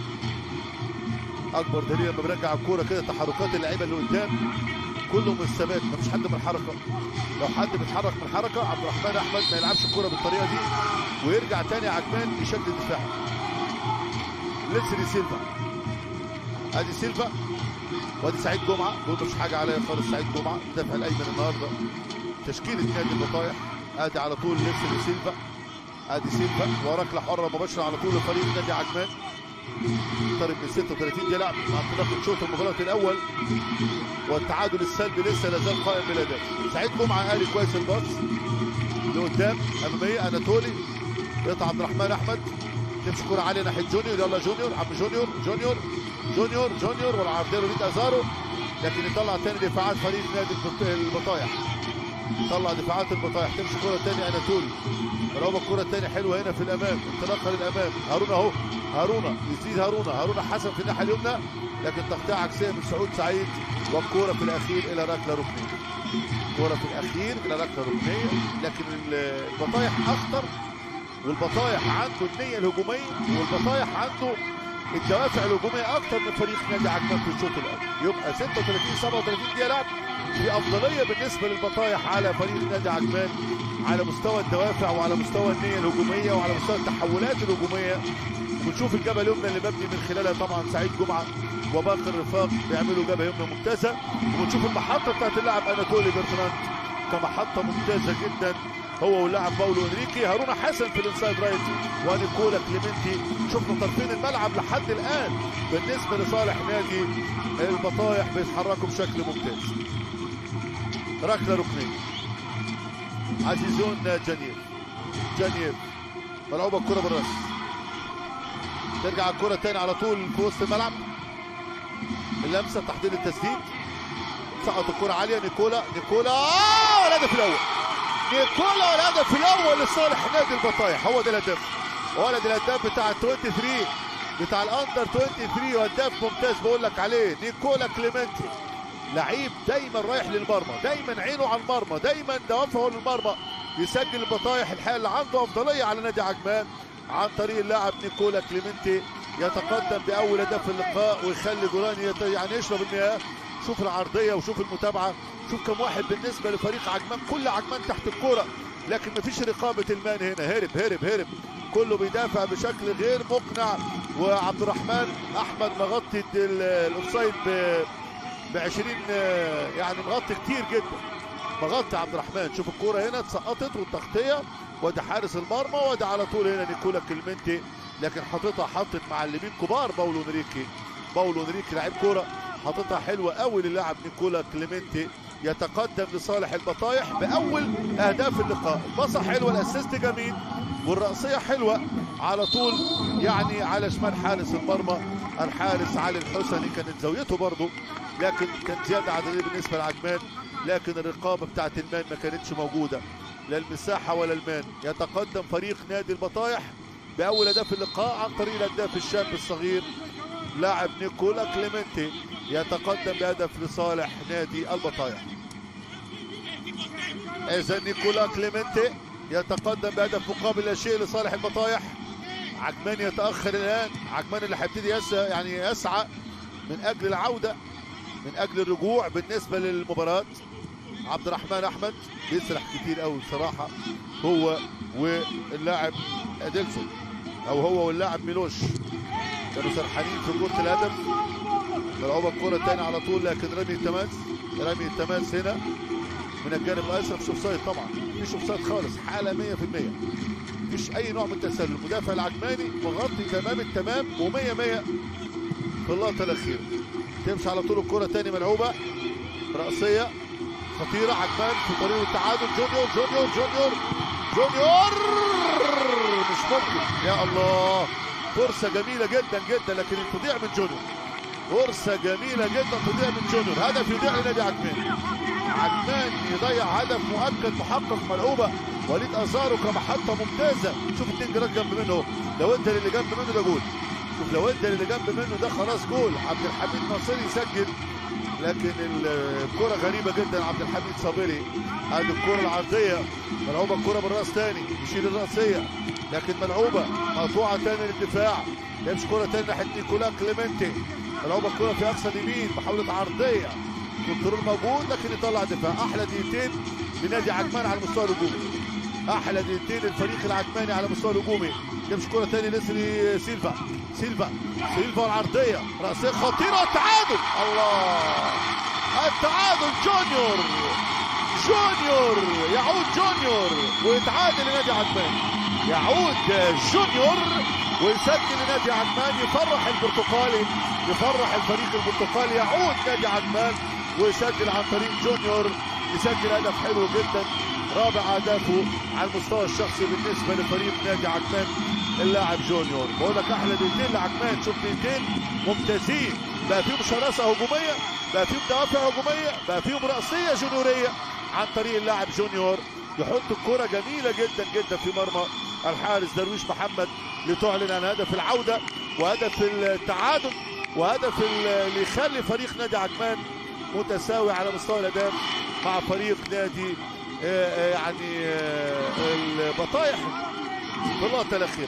اكبر دليل لما بنرجع الكوره كده تحركات اللعيبه اللي قدام كله من الثبات مفيش حد من الحركه لو حد بيتحرك من الحركه عبد الرحمن احمد ما يلعبش الكوره بالطريقه دي ويرجع تاني عجمان بشكل دفاعي لسري سيلفا ادي سيلفا وادي سعيد جمعه بيقول مفيش حاجه عليا خالص سعيد جمعه الدافع الايمن النهارده تشكيله نادي البطايح ادي على طول لسري سيلفا ادي سيلفا وركله حره مباشره على طول لفريق نادي عجمان اقترب من 36 دي لعب مع انطلاق الشوط المباراه الاول والتعادل السلبي لسه لا زال قائم بالاداء سعيد جمعه قال كويس الباص لقدام اماميه اناتولي يقطع عبد الرحمن احمد تمشي كوره عاليه ناحيه جونيور يلا جونيور عم جونيور جونيور جونيور جونيور والعرضيه وليد ازارو لكن يطلع تاني دفاعات فريق نادي البط- البطايح يطلع دفاعات البطايح تمشي كوره تاني اناتولي ملعوبه الكوره التاني حلوه هنا في الامام انطلاقه للامام هارون اهو هارون يزيد هارون هارون حسن في الناحيه اليمنى لكن تغطيه عكسيه من سعود سعيد والكوره في الاخير الى ركله ركنيه كوره في الاخير الى ركله ركنيه لكن البطايح اخطر والبطايح عنده النيه الهجوميه والبطايح عنده الدوافع الهجوميه اكتر من فريق نادي عجمان في الشوط الاول يبقى 36 37 دقيقه لعب في افضليه بالنسبه للبطايح على فريق نادي عجمان على مستوى الدوافع وعلى مستوى النيه الهجوميه وعلى مستوى التحولات الهجوميه وبنشوف الجبهه اليمنى اللي مبني من خلالها طبعا سعيد جمعه وباقي الرفاق بيعملوا جبهه يمنى ممتازه وبنشوف المحطه بتاعت اللاعب اناتولي برتراند كمحطه ممتازه جدا هو واللاعب باولو انريكي هارون حسن في الانسايد رايت ونيكولا كليمنتي شفنا طرفين الملعب لحد الان بالنسبه لصالح نادي البطايح بيتحركوا بشكل ممتاز ركله ركنيه عزيزون جنيف جنيف ملعوبه الكره بالراس ترجع الكره تاني على طول في وسط الملعب اللمسه تحضير التسديد سقط الكره عاليه نيكولا نيكولا آه الهدف الاول نيكولا الهدف الاول لصالح نادي البطايح هو ده الهدف ولد الهداف بتاع ال 23 بتاع الاندر 23 هداف ممتاز بقول لك عليه نيكولا كليمنتي لعيب دايما رايح للمرمى دايما عينه على المرمى دايما دوافعه للمرمى يسجل البطايح الحقيقه اللي عنده افضليه على نادي عجمان عن طريق اللاعب نيكولا كليمنتي يتقدم باول هدف في اللقاء ويخلي جولاني يت- يعني يشرب المياه شوف العرضيه وشوف المتابعه شوف كم واحد بالنسبه لفريق عجمان كل عجمان تحت الكوره لكن مفيش رقابه المان هنا هرب هرب هرب كله بيدافع بشكل غير مقنع وعبد الرحمن احمد مغطي ال- الاوفسايد ب ب 20 آه، يعني مغطي كتير جدا مغطي عبد الرحمن شوف الكوره هنا اتسقطت والتغطيه وادي حارس المرمى وادي على طول هنا نيكولا كلمنتي لكن حاططها حطت معلمين كبار باولو نريكي باولو نريكي لعيب كوره حاططها حلوه قوي للاعب نيكولا كليمنتي يتقدم لصالح البطايح باول اهداف اللقاء الباصه حلوه الاسيست جميل والرأسية حلوة على طول يعني على شمال حارس المرمى الحارس علي الحسني كانت زاويته برضه لكن كانت زيادة عددية بالنسبة لعجمان لكن الرقابة بتاعت المان ما كانتش موجودة لا المساحة ولا المان يتقدم فريق نادي البطايح بأول هدف اللقاء عن طريق الهداف الشاب الصغير لاعب نيكولا كليمنتي يتقدم بهدف لصالح نادي البطايح إذا نيكولا كليمنتي يتقدم بهدف مقابل لا شيء لصالح البطايح عجمان يتاخر الان عجمان اللي هيبتدي يسعى يعني يسعى من اجل العوده من اجل الرجوع بالنسبه للمباراه عبد الرحمن احمد بيسرح كتير قوي بصراحه هو واللاعب اديلسون او هو واللاعب ميلوش كانوا سرحانين في كره الهدف ملعوبه الكره الثانيه على طول لكن رمي التماس رمي التماس هنا من الجانب الايسر مش اوفسايد طبعا مفيش اوفسايد خالص حاله 100% مفيش اي نوع من التسلل المدافع العجماني مغطي تمام التمام و100 100 في اللقطه الاخيره تمشي على طول الكره تاني ملعوبه راسيه خطيره عجمان في طريق التعادل جونيور جونيور جونيور جونيور مش ممكن يا الله فرصه جميله جدا جدا لكن تضيع من جونيور فرصة جميلة جدا تضيع من جونيور هدف يضيع لنادي عجمان عجمان يضيع هدف مؤكد محقق ملعوبة وليد أزارو كمحطة ممتازة شوف اتنين جراد جنب منه لو انت اللي جنب منه ده جول شوف لو انت اللي جنب منه ده خلاص جول عبد الحميد ناصري يسجل لكن الكرة غريبة جدا عبد الحميد صابري هذه الكرة العرضية ملعوبة الكرة بالراس تاني يشيل الرأسية لكن ملعوبة مقطوعة تاني للدفاع يمشي كرة تاني ناحية نيكولا كليمنتي ملعوبة الكرة في أقصى اليمين محاولة عرضية كنترول موجود لكن يطلع دفاع أحلى دقيقتين لنادي عجمان على المستوى الهجومي أحلى دقيقتين للفريق العجماني على المستوى الهجومي يمشي كرة تاني لسري سيلفا سيلفا سيلفا العرضية رأسية خطيرة التعادل الله التعادل جونيور جونيور يعود جونيور ويتعادل لنادي عجمان يعود جونيور ويسجل لنادي عجمان يفرح البرتقالي يفرح الفريق البرتقالي يعود نادي عجمان ويسجل عن طريق جونيور يسجل هدف حلو جدا رابع اهدافه على المستوى الشخصي بالنسبه لفريق نادي عجمان اللاعب جونيور بقول لك احلى دقيقتين لعجمان شوف دقيقتين ممتازين بقى فيهم شراسه هجوميه بقى فيهم دوافع هجوميه بقى فيهم راسيه جونيوريه عن طريق اللاعب جونيور يحط الكره جميله جدا جدا في مرمى الحارس درويش محمد لتعلن عن هدف العوده وهدف التعادل وهدف اللي يخلي فريق نادي عجمان متساوي على مستوى الاداء مع فريق نادي يعني البطايح في اللقطه الاخيره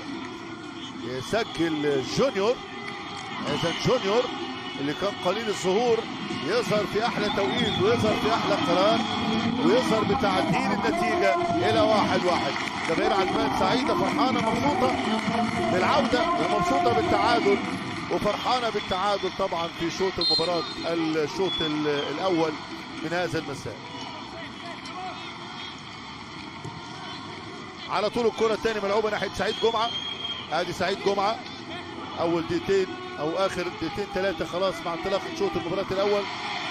يسجل جونيور اذا جونيور اللي كان قليل الظهور يظهر في احلى توقيت ويظهر في احلى قرار ويظهر بتعديل النتيجه الى واحد واحد جماهير عجمان سعيده فرحانه مبسوطه بالعوده ومبسوطه بالتعادل وفرحانه بالتعادل طبعا في شوط المباراه الشوط الاول من هذا المساء على طول الكره الثانيه ملعوبه ناحيه سعيد جمعه ادي سعيد جمعه اول دقيقتين او اخر دقيقتين ثلاثه خلاص مع انطلاق شوط المباراه الاول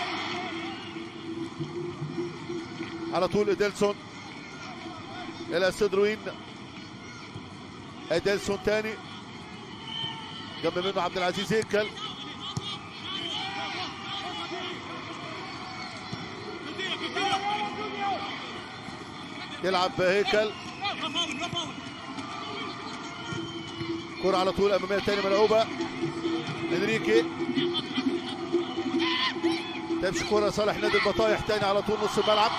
على طول اديلسون الى سيدروين اديلسون تاني جنب منه عبد العزيز هيكل يلعب هيكل كرة على طول أمامية تاني ملعوبة انريكي تمشي كرة صالح نادي البطايح تاني على طول نص الملعب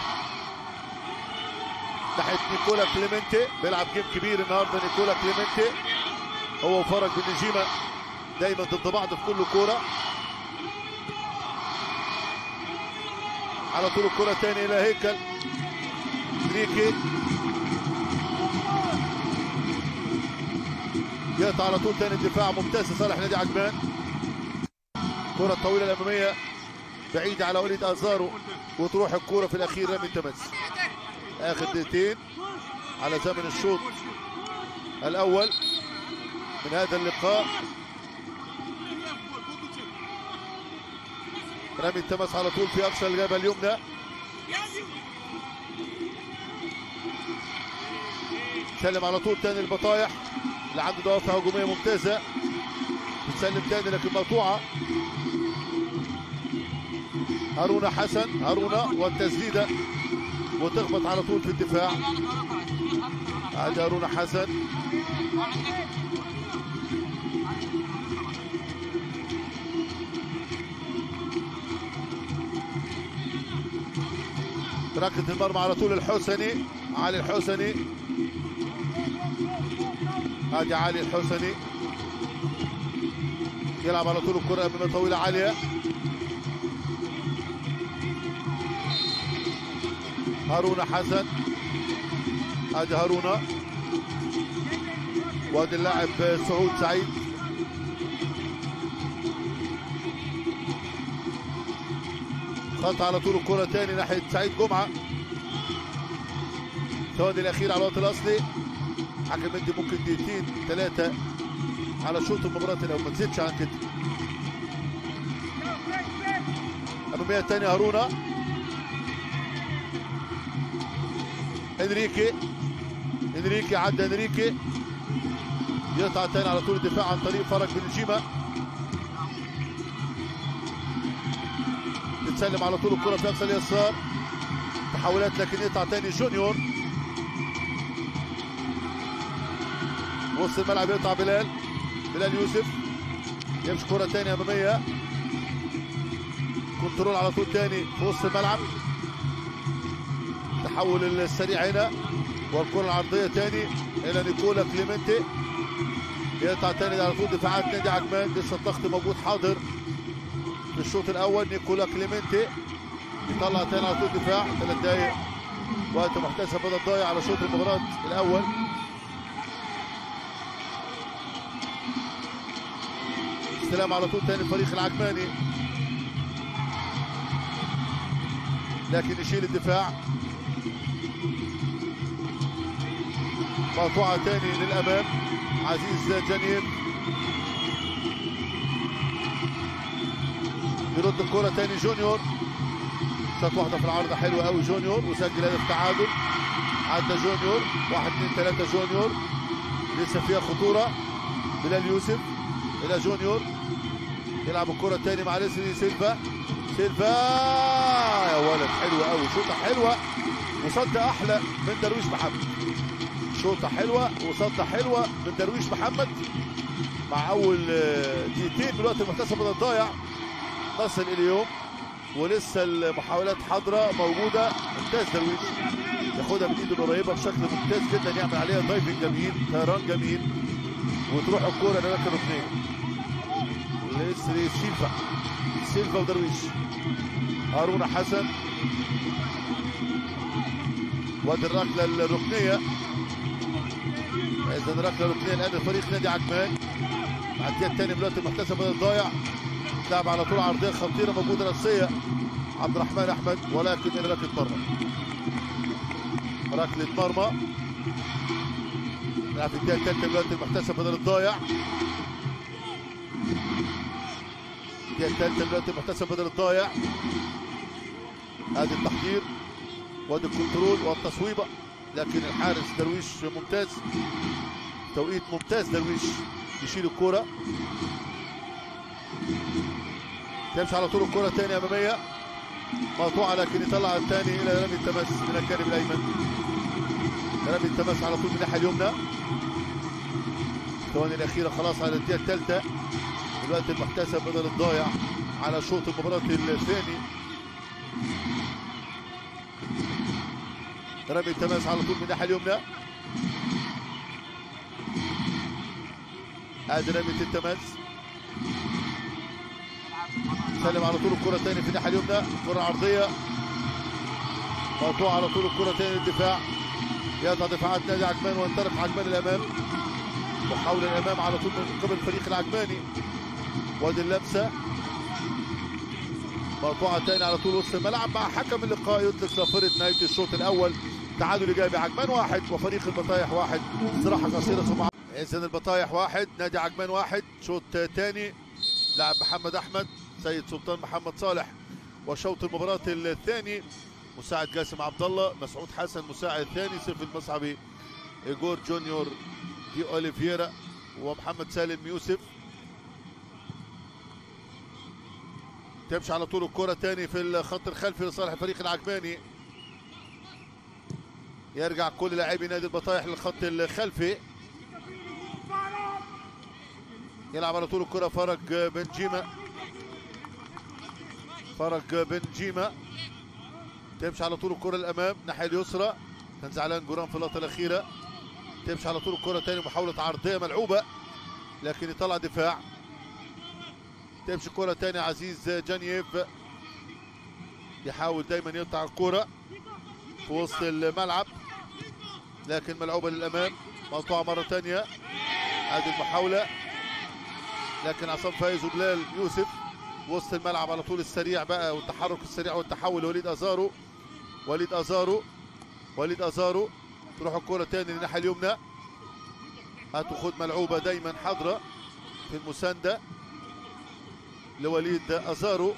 ناحية نيكولا كليمنتي بيلعب جيم كبير النهارده نيكولا كليمنتي هو وفرج بن نجيمة دايما ضد بعض في كل كورة على طول الكرة تاني إلى هيكل انريكي يقطع على طول تاني الدفاع ممتاز لصالح نادي عجمان كرة طويلة الأمامية بعيدة على وليد أزارو وتروح الكرة في الأخير رمي التماس آخر دقيقتين على زمن الشوط الأول من هذا اللقاء رمي التماس على طول في أقصى الجبهة اليمنى سلم على طول تاني البطايح اللي عنده دوافع هجوميه ممتازه بتسلم تاني لكن مقطوعه هارون حسن هارون والتسديده وتخبط على طول في الدفاع ادي هارون حسن ركله المرمى على طول الحسني علي الحسني ادي علي الحسني يلعب على طول الكره اماميه طويله عاليه هارون حسن ادي هارون وادي اللاعب سعود سعيد خط على طول الكره تاني ناحيه سعيد جمعه الثواني الاخير على الوقت الاصلي حكم مدي ممكن دقيقتين ثلاثه على شوط المباراه لو ما تزيدش عن كده اماميه الثانيه هارونا انريكي انريكي عدى انريكي يقطع تاني على طول الدفاع عن طريق فرج بن نجيمه يسلم على طول الكره في اقصى اليسار تحولات لكن يقطع تاني جونيور وسط الملعب يقطع بلال بلال يوسف يمشي كره تاني اماميه كنترول على طول تاني في وسط الملعب تحول السريع هنا والكره العرضيه تاني الى نيكولا كليمنتي يقطع تاني على طول دفاعات نادي عجمان لسه الضغط موجود حاضر في الشوط الاول نيكولا كليمنتي يطلع تاني على طول دفاع ثلاث دقايق وقت محتسب بدل ضايع على شوط المباراه الاول استلام على طول تاني الفريق العجماني لكن يشيل الدفاع مقطوعة تاني للأمام عزيز جنيب يرد الكرة تاني جونيور شاط واحدة في العارضة حلوة قوي جونيور وسجل هدف تعادل عدى جونيور واحد اثنين ثلاثة جونيور لسه فيها خطورة بلال يوسف إلى جونيور يلعب الكرة تاني مع ليسلي سيلفا سيلفا يا ولد حلوة قوي شوطة حلوة وصد أحلى من درويش محمد شوطة حلوة وصدة حلوة من درويش محمد مع أول دقيقتين من الوقت المحتسب بدل ضايع نصل اليوم ولسه المحاولات حاضرة موجودة ممتاز درويش ياخدها من ايده القريبة بشكل ممتاز جدا يعمل عليها دايفنج جميل طيران جميل وتروح الكورة لركن ركنية لسه سيلفا سيلفا ودرويش هارون حسن وادي الركله الركنيه اذا الركله الركنيه الان فريق نادي عجمان مع الدقيقه الثانيه من الوقت المحتسب بدل ضايع تلعب على طول عرضيه خطيره موجوده راسيه عبد الرحمن احمد ولكن الى ركله مرمى ركله مرمى نلعب في الدقيقه الثالثه من الوقت المحتسب بدل الضايع الدقيقه الثالثه من الوقت المحتسب بدل الضايع ادي التحضير وادي الكنترول والتصويبه لكن الحارس درويش ممتاز توقيت ممتاز درويش يشيل الكرة تمشي على طول الكرة تاني أمامية مقطوعة لكن يطلع الثاني إلى رمي التماس من الجانب الأيمن رمي التماس على طول من الناحية اليمنى الثواني الأخيرة خلاص على الدقيقة الثالثة الوقت المحتسب بدل الضايع على شوط المباراة الثاني رمي التماس على طول من الناحيه اليمنى ادي رمية التماس سلم على طول الكرة تاني في الناحية اليمنى كرة عرضية مقطوع على طول الكرة تاني للدفاع يقطع دفاعات نادي عجمان وينطلق عجمان الامام محاولة الامام على طول من قبل الفريق العجماني وادي اللمسة مقطوعة تاني على طول وسط الملعب مع حكم اللقاء يطلق صافرة نهاية الشوط الأول تعادل إيجابي عجمان واحد وفريق البطايح واحد استراحة قصيرة ثم إذن البطايح واحد نادي عجمان واحد شوط تاني لاعب محمد أحمد سيد سلطان محمد صالح وشوط المباراة الثاني مساعد جاسم عبد الله مسعود حسن مساعد الثاني سيف المصعبي إيجور جونيور دي أوليفيرا ومحمد سالم يوسف تمشي على طول الكرة تاني في الخط الخلفي لصالح الفريق العجماني يرجع كل لاعبي نادي البطايح للخط الخلفي يلعب على طول الكرة فرج بنجيما فرج بنجيما تمشي على طول الكرة الأمام الناحية اليسرى كان زعلان جوران في اللقطة الأخيرة تمشي على طول الكرة تاني محاولة عرضية ملعوبة لكن يطلع دفاع تمشي كرة تاني عزيز جانييف يحاول دايما يقطع الكرة في وسط الملعب لكن ملعوبة للأمام مقطوعة مرة تانية هذه المحاولة لكن عصام فايز وبلال يوسف وسط الملعب على طول السريع بقى والتحرك السريع والتحول وليد أزارو وليد أزارو وليد أزارو تروح الكرة تاني للناحية اليمنى هاتوا خد ملعوبة دايما حاضرة في المساندة لوليد أزارو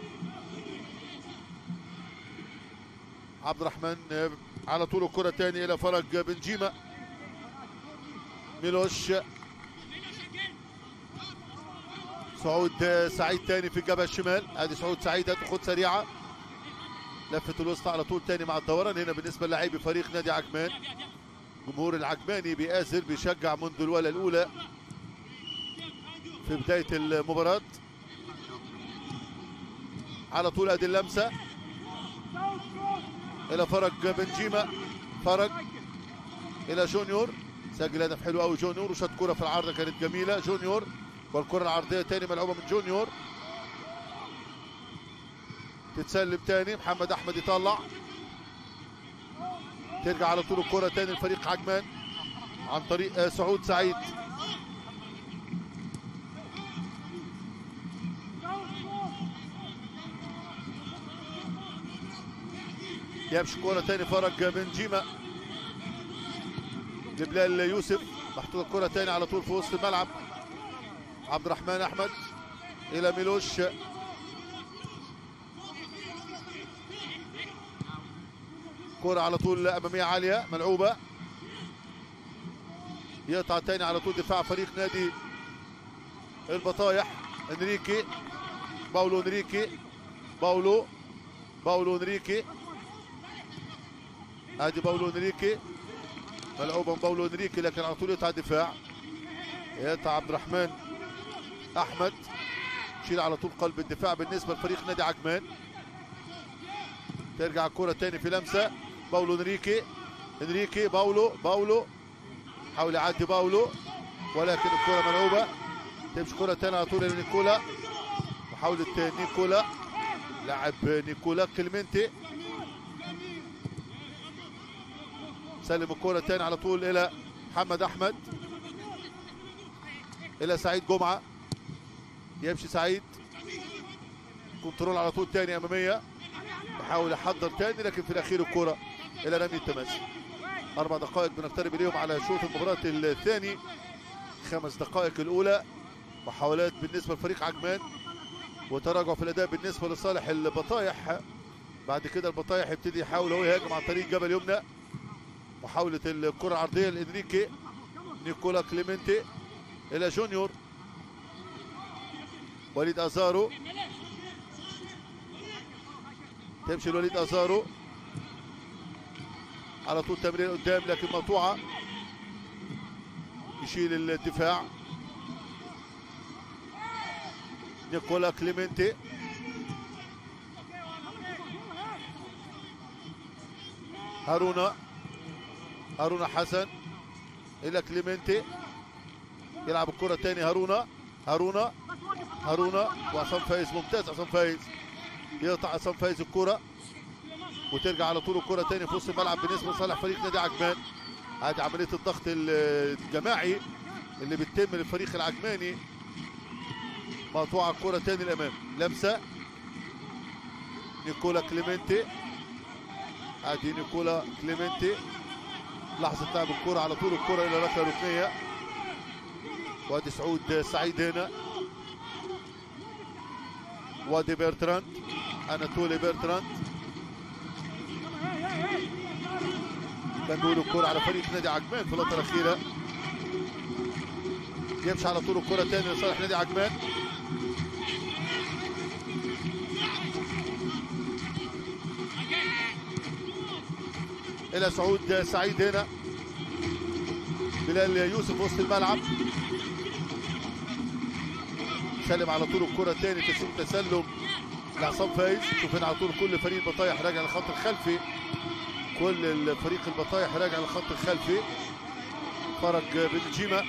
عبد الرحمن على طول الكرة تاني إلى فرج بنجيما ميلوش سعود سعيد تاني في الجبهه الشمال ادي سعود سعيد هتاخد سريعه لفه الوسط على طول تاني مع الدوران هنا بالنسبه للاعبي فريق نادي عجمان جمهور العجماني بيآزر بيشجع منذ الوهله الاولى في بدايه المباراه على طول ادي اللمسه الى فرج بنجيما فرج الى جونيور سجل هدف حلو قوي جونيور وشاط كره في العارضه كانت جميله جونيور والكره العرضيه تاني ملعوبه من جونيور تتسلم تاني محمد احمد يطلع ترجع على طول الكره تاني لفريق عجمان عن طريق آه، سعود سعيد يمشي كرة تاني فرج بنجيما لبلال يوسف محطوطة الكرة تاني على طول في وسط الملعب عبد الرحمن احمد الى ميلوش كرة على طول امامية عالية ملعوبة يقطع تاني على طول دفاع فريق نادي البطايح انريكي باولو انريكي باولو باولو انريكي ادي باولو انريكي ملعوبه من باولو انريكي لكن على طول يقطع الدفاع يقطع عبد الرحمن احمد شيل على طول قلب الدفاع بالنسبه لفريق نادي عجمان ترجع الكره تاني في لمسه باولو انريكي انريكي باولو باولو حاول يعدي باولو ولكن الكره ملعوبه تمشي كره تاني على طول لنيكولا محاوله نيكولا لاعب نيكولا كلمنتي سلم الكرة تاني على طول إلى محمد أحمد إلى سعيد جمعة يمشي سعيد كنترول على طول تاني أمامية يحاول يحضر تاني لكن في الأخير الكرة إلى رمي التماس أربع دقائق بنقترب إليهم على شوط المباراة الثاني خمس دقائق الأولى محاولات بالنسبة لفريق عجمان وتراجع في الأداء بالنسبة لصالح البطايح بعد كده البطايح يبتدي يحاول هو يهاجم عن طريق جبل يمنى محاولة الكرة العرضية لإنريكي نيكولا كليمنتي إلى جونيور وليد أزارو تمشي الوليد أزارو على طول تمرير قدام لكن مقطوعة يشيل الدفاع نيكولا كليمنتي هارونا هارونا حسن الى كليمنتي يلعب الكره تاني هارونا هارونا هارونا وعصام فايز ممتاز عصام فايز يقطع عصام فايز الكره وترجع على طول الكره تاني في وسط الملعب بالنسبه لصالح فريق نادي عجمان هذه عمليه الضغط الجماعي اللي بتتم للفريق العجماني مقطوعه الكره تاني الامام لمسه نيكولا كليمنتي ادي نيكولا كليمنتي لحظه لعب الكره على طول الكره الى ركله ركنيه وادي سعود سعيد هنا وادي بيرتراند اناتولي بيرتراند كان بيقول الكره على فريق نادي عجمان في الفتره الاخيره يمشي على طول الكره تاني لصالح نادي عجمان الى سعود سعيد هنا بلال يوسف وسط الملعب سلم على طول الكرة تاني تسليم تسلم لعصام فايز شوفين على طول كل فريق البطايح راجع للخط الخلفي كل الفريق البطايح راجع للخط الخلفي فرج بنجيما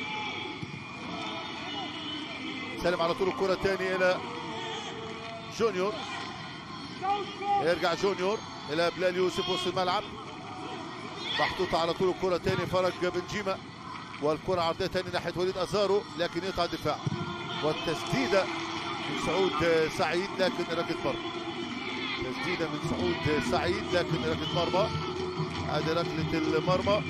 سلم على طول الكرة تاني إلى جونيور يرجع جونيور إلى بلال يوسف وسط الملعب محطوطة على طول الكرة تاني فرج بنجيما والكرة عرضية تاني ناحية وليد أزارو لكن يقطع الدفاع والتسديدة من سعود سعيد لكن ركلة مرمى تسديدة من سعود سعيد لكن ركلة مرمى هذه ركلة المرمى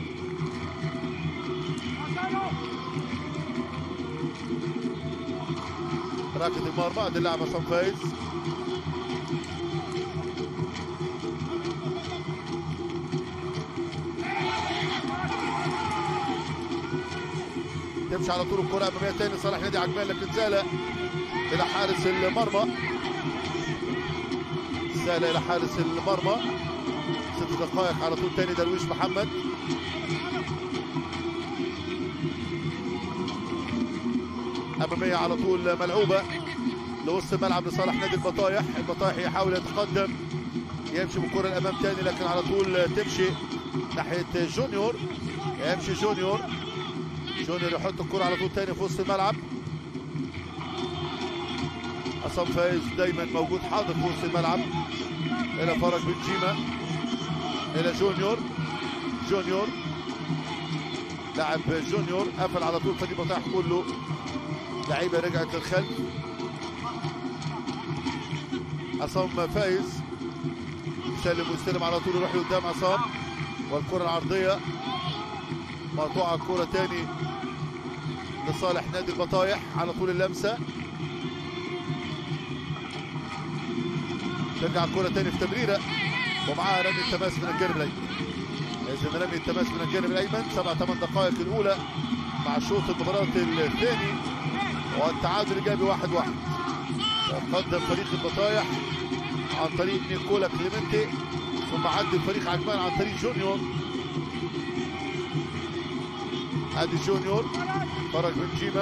ركلة المرمى هذا اللاعب عصام فايز تمشي على طول الكرة أمامية تاني صالح نادي عجمان لكن زالة الى حارس المرمى سهله الى حارس المرمى ست دقائق على طول تاني درويش محمد اماميه على طول ملعوبه لوسط الملعب لصالح نادي البطايح البطايح يحاول يتقدم يمشي بالكره الامام تاني لكن على طول تمشي ناحيه جونيور يمشي جونيور جونيور يحط الكره على طول تاني في وسط الملعب عصام فايز دايما موجود حاضر في وسط الملعب الى فرج بن جيمه الى جونيور جونيور لاعب جونيور قفل على طول فريق بطايح كله لعيبه رجعت للخلف عصام فايز يسلم ويستلم على طول يروح لقدام عصام والكره العرضيه مقطوعه الكره تاني لصالح نادي البطايح على طول اللمسه ترجع الكره تاني في تمريره ومعاها رمي التماس من الجانب الايمن اذا رمي التماس من الجانب الايمن سبع ثمان دقائق الاولى مع شوط المباراه الثاني والتعادل الايجابي واحد واحد قدم فريق البطايح عن طريق نيكولا كليمنتي ثم عدى الفريق عجمان عن طريق جونيور ادي جونيور فرج من جيما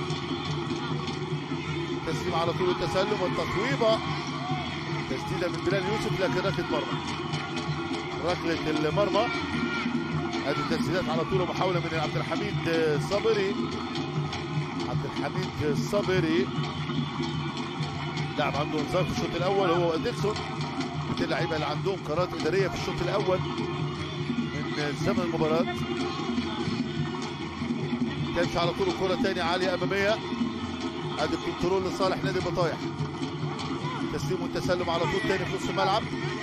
تسليم على طول التسلم والتصويبه تسديده من بلال يوسف لكن ركله مرمى ركله المرمى هذه التسديدات على طول محاوله من عبد الحميد الصبري عبد الحميد الصبري لاعب عنده انذار في الشوط الاول هو اديكسون من اللعيبه اللي عندهم قرارات اداريه في الشوط الاول من زمن المباراه تمشي على طول الكره ثانيه عاليه اماميه ادي الكنترول لصالح نادي البطايح تسليم والتسلم على طول ثاني في نص الملعب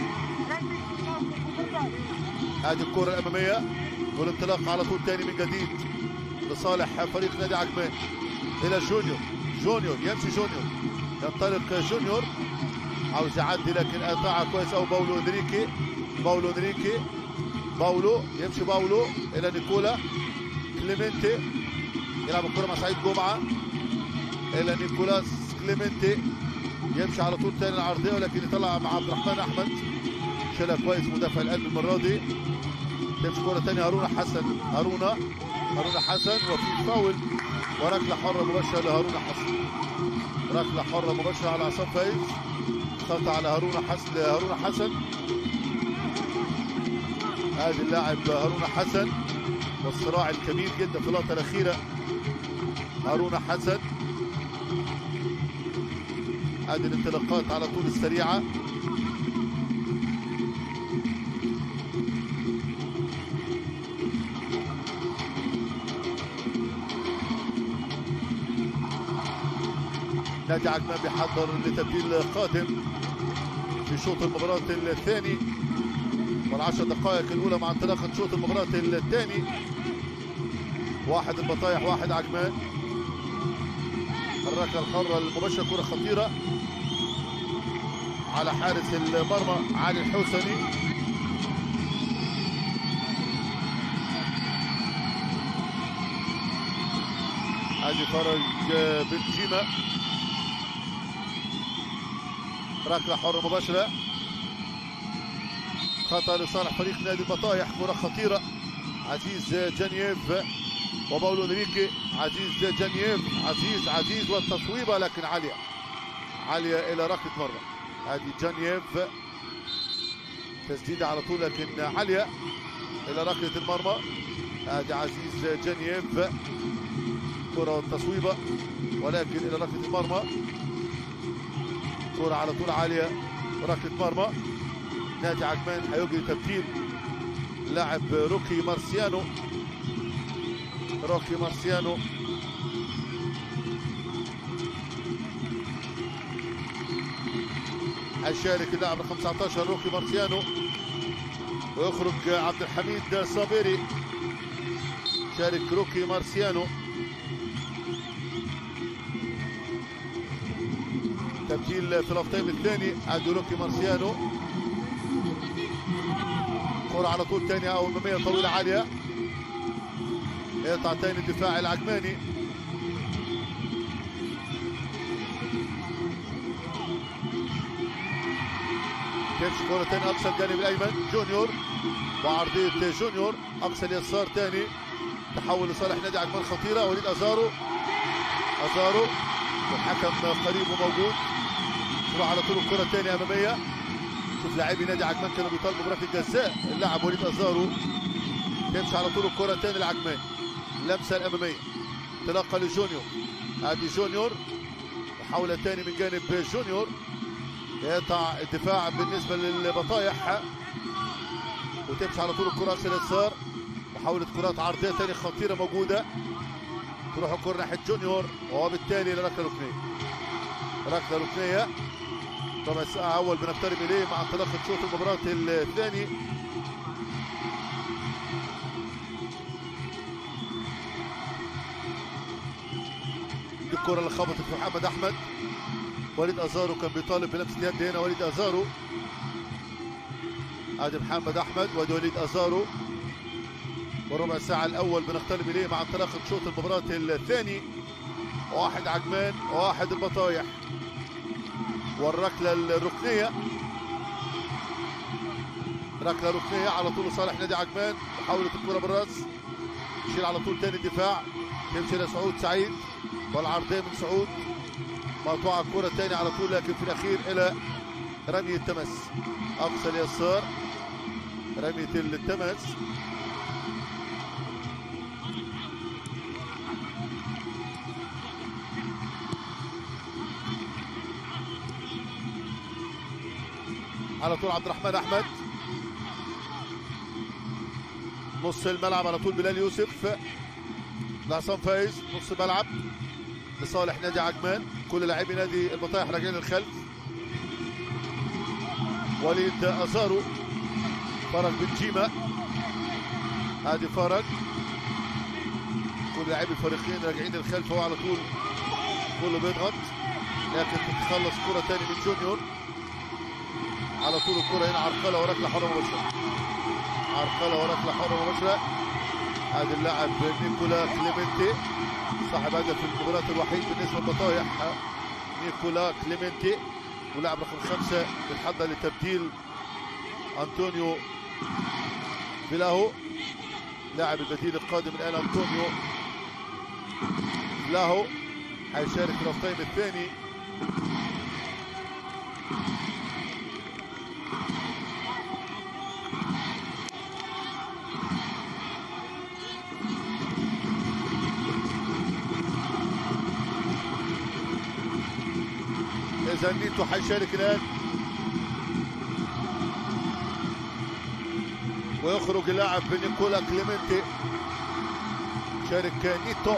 ادي الكره الاماميه والانطلاق على طول ثاني من جديد لصالح فريق نادي عجمان الى جونيور جونيور يمشي جونيور ينطلق جونيور عاوز يعدي لكن قطعها كويس قوي باولو انريكي باولو انريكي باولو يمشي باولو الى نيكولا كليمنتي يلعب الكره مع سعيد جمعه الى نيكولاس كليمنتي يمشي على طول تاني العرضيه ولكن يطلع مع عبد الرحمن احمد شالها كويس مدافع القلب المره دي تمشي كره تانية هارون حسن هارون هارون حسن وفي فاول وركله حره مباشره لهارون حسن ركله حره مباشره على عصام فايز خطا على هارون حسن هارون حسن ادي اللاعب هارون حسن والصراع الكبير جدا في اللقطه الاخيره هارون حسن ادي الانطلاقات على طول السريعه نادي عجمان بيحضر لتبديل قادم في شوط المباراة الثاني والعشر دقائق الأولى مع انطلاقة شوط المباراة الثاني واحد البطايح واحد عجمان الركلة الحرة المباشرة كرة خطيرة على حارس المرمى علي الحوسني ادي فرج بن جيمه ركله حره مباشره خطا لصالح فريق نادي البطايح كره خطيره عزيز جانييف وباولو انريكي عزيز جانييف عزيز عزيز والتصويبه لكن عاليه عاليه الى ركله مرمى هذه جانييف تسديده على طول لكن عاليه الى ركله المرمى هذه عزيز جانييف كره والتصويبه ولكن الى ركله المرمى كرة على طول عالية ركلة مرمى نادي عجمان هيجري تبديل لاعب روكي مارسيانو روكي مارسيانو هيشارك اللاعب رقم 19 روكي مارسيانو ويخرج عبد الحميد صابري شارك روكي مارسيانو تبديل في الافتايم الثاني عند روكي مارسيانو كرة على طول ثانية أو أمامية طويلة عالية يقطع ثاني الدفاع العجماني تمشي كرة تاني أقصى الجانب الأيمن جونيور وعرضية جونيور أقصى اليسار تاني تحول لصالح نادي عجمان خطيرة وليد أزارو أزارو والحكم قريب وموجود تروح على طول الكرة تاني أمامية شوف لاعبي نادي عجمان كانوا بيطالبوا بركله جزاء اللاعب وليد أزارو تمشي على طول الكرة تاني لعجمان اللمسة الأمامية تلقى لجونيور ادي جونيور محاولة تاني من جانب جونيور يقطع الدفاع بالنسبة للبطايح وتمشي على طول الكرة في اليسار محاولة كرات عرضية تاني خطيرة موجودة تروح الكرة ناحية جونيور وبالتالي لركلة ركنية ركلة ركنية ربع ساعة أول بنقترب إليه مع انطلاقة شوط المباراة الثاني دي الكرة اللي خبطت في محمد أحمد وليد أزارو كان بيطالب بلمسة يد هنا وليد أزارو ادي محمد احمد وادي وليد ازارو وربع ساعة الأول بنقترب إليه مع انطلاقة شوط المباراة الثاني واحد عجمان واحد البطايح والركلة الركنية ركلة ركنية على طول صالح نادي عجمان محاولة الكرة بالراس يشيل على طول تاني الدفاع تمشي لسعود سعيد والعرضية من سعود مقطوعة الكرة تاني على طول لكن في الأخير إلى رمي التمس أقصى اليسار رمية التمس على طول عبد الرحمن احمد نص الملعب على طول بلال يوسف لعصام فايز نص الملعب لصالح نادي عجمان كل لاعبي نادي البطايح راجعين للخلف وليد ازارو فرج بن جيما ادي فرج كل لاعبي الفريقين راجعين للخلف هو على طول كله بيضغط لكن تتخلص كرة تاني من جونيور على طول الكرة هنا عرقلة وركلة حرة مباشرة عرقلة وركلة حرة مباشرة ادي اللاعب نيكولا كليمنتي صاحب هدف المباراة الوحيد بالنسبة للبطايح نيكولا كليمنتي ولاعب رقم خمسة بيتحضر لتبديل أنطونيو فيلاهو لاعب البديل القادم الآن أنطونيو فيلاهو حيشارك في التايم الثاني إذا نيتو حيشارك الآن ويخرج اللاعب نيكولا كليمنتي شارك نيتو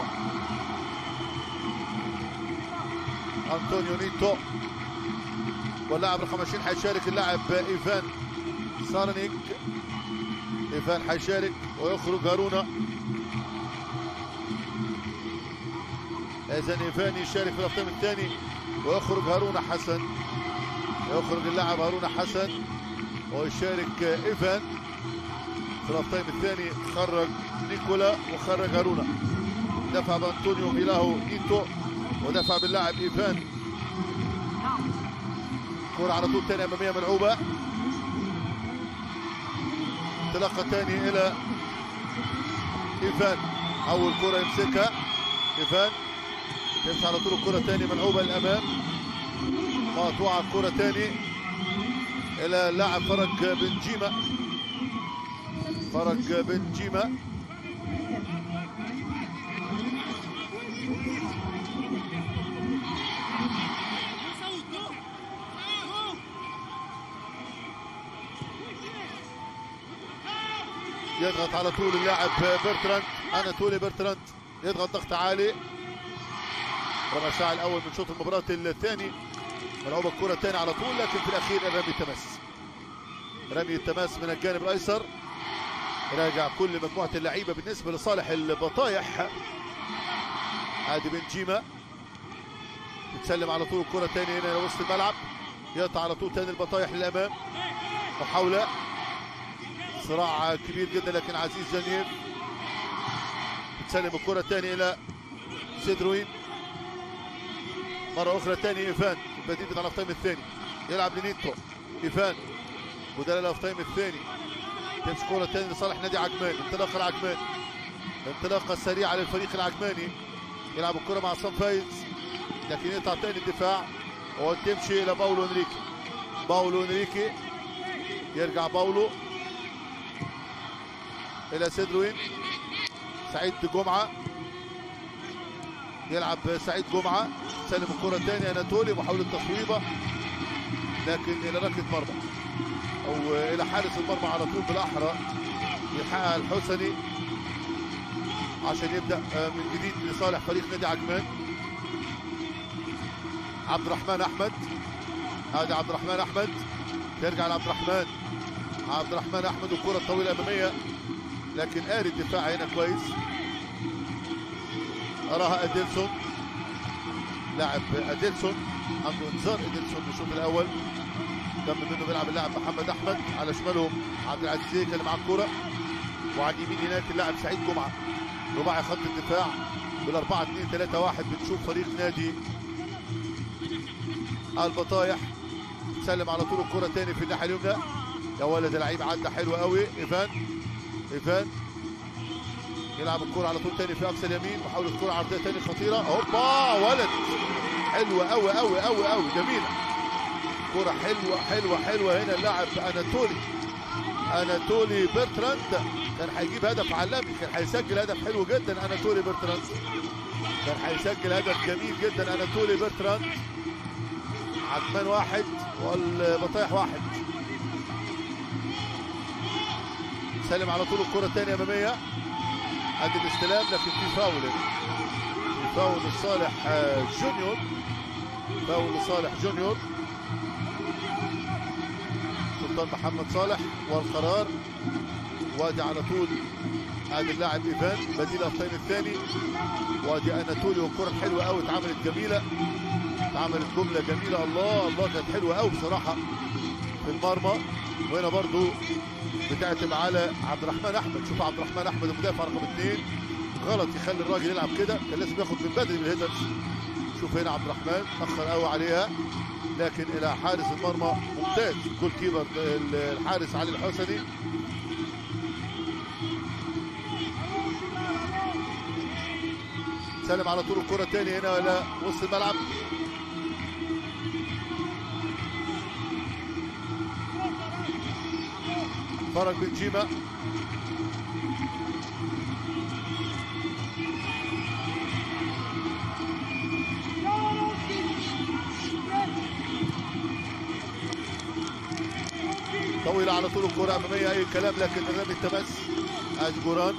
انطونيو نيتو واللاعب رقم 20 حيشارك اللاعب ايفان سارنيك ايفان حيشارك ويخرج هارونا اذا ايفان يشارك في الافلام الثاني ويخرج هارونا حسن يخرج اللاعب هارونا حسن ويشارك ايفان في الافطايم الثاني خرج نيكولا وخرج هارونا دفع بانطونيو ميلاهو نيتو ودفع باللاعب ايفان كرة على طول ثاني اماميه ملعوبه انطلاقه ثاني الى ايفان اول كرة يمسكها ايفان يمشي على طول الكرة ثاني ملعوبه للامام مقطوعه الكرة ثاني الى اللاعب فرج بن جيمه فرج بن جيمة يضغط على طول اللاعب برتراند اناتولي برتراند يضغط ضغط عالي ربع ساعة الأول من شوط المباراة الثاني ملعوبة الكرة الثانية على طول لكن في الأخير رمي التماس رمي التماس من الجانب الأيسر راجع كل مجموعة اللعيبة بالنسبة لصالح البطايح عادي بن جيما تتسلم على طول الكرة تاني هنا وسط الملعب يقطع على طول تاني البطايح للأمام محاولة صراع كبير جدا لكن عزيز جنيف تتسلم الكرة تاني إلى سيدروين مرة أخرى تاني إيفان البديل بتاع التايم الثاني يلعب لنيتو إيفان بدل الاوف تايم الثاني تمشي كرة تاني لصالح نادي عجمان انطلاقة العجمان انطلاقة سريعة للفريق العجماني يلعب الكرة مع عصام فايز لكن يقطع تاني الدفاع وتمشي الى باولو انريكي باولو انريكي يرجع باولو الى سيدروين سعيد جمعه يلعب سعيد جمعه سلم الكره تاني اناتولي محاوله تصويبه لكن الى ركله مرمى او الى حارس المرمى على طول بالاحرى يلحقها الحسني عشان يبدا من جديد لصالح فريق نادي عجمان عبد الرحمن احمد هذا عبد الرحمن احمد ترجع لعبد الرحمن عبد الرحمن احمد الكره الطويله الاماميه لكن قاري الدفاع هنا كويس اراها اديلسون لاعب اديلسون عنده انذار اديلسون في الشوط الاول كم منه بيلعب اللاعب محمد احمد على شمالهم عبد العزيز زيك اللي مع الكوره وعلى اليمين هناك اللاعب سعيد جمعه رباعي خط الدفاع بالأربعة 2 3 1 بنشوف فريق نادي البطايح سلم على طول الكرة تاني في الناحية اليمنى يا ولد اللعيب عدى حلو قوي ايفان ايفان يلعب الكرة على طول تاني في اقصى اليمين محاولة كرة عرضية تاني خطيرة هوبا ولد حلوة قوي قوي قوي قوي جميلة كرة حلوة حلوة حلوة هنا اللاعب اناتولي اناتولي بيرتراند كان هيجيب هدف عالمي كان هيسجل هدف حلو جدا اناتولي بيرتراند كان هيسجل هدف جميل جدا اناتولي بيرتراند عجمان واحد والبطايح واحد سلم على طول الكرة الثانية أمامية ادي الاستلام لكن في فاول في فاول لصالح جونيور فاول لصالح جونيور سلطان محمد صالح والقرار وادي على طول ادي اللاعب ايفان بديل الطين الثاني وادي اناتولي والكره الحلوه قوي اتعملت جميله اتعملت جمله جميله الله الله كانت حلوه قوي بصراحه في المرمى وهنا برضو بتعتم على عبد الرحمن احمد شوف عبد الرحمن احمد المدافع رقم اثنين غلط يخلي الراجل يلعب كده كان لازم ياخد من بدري من الهيدرز شوف هنا عبد الرحمن اخر قوي عليها لكن الى حارس المرمى ممتاز جول كيبر الحارس علي الحسني سلم على طول الكرة تاني هنا الى وسط الملعب فرج بن جيمة طويلة على طول الكرة أمامية أي كلام لكن رمي التمس أدي جوران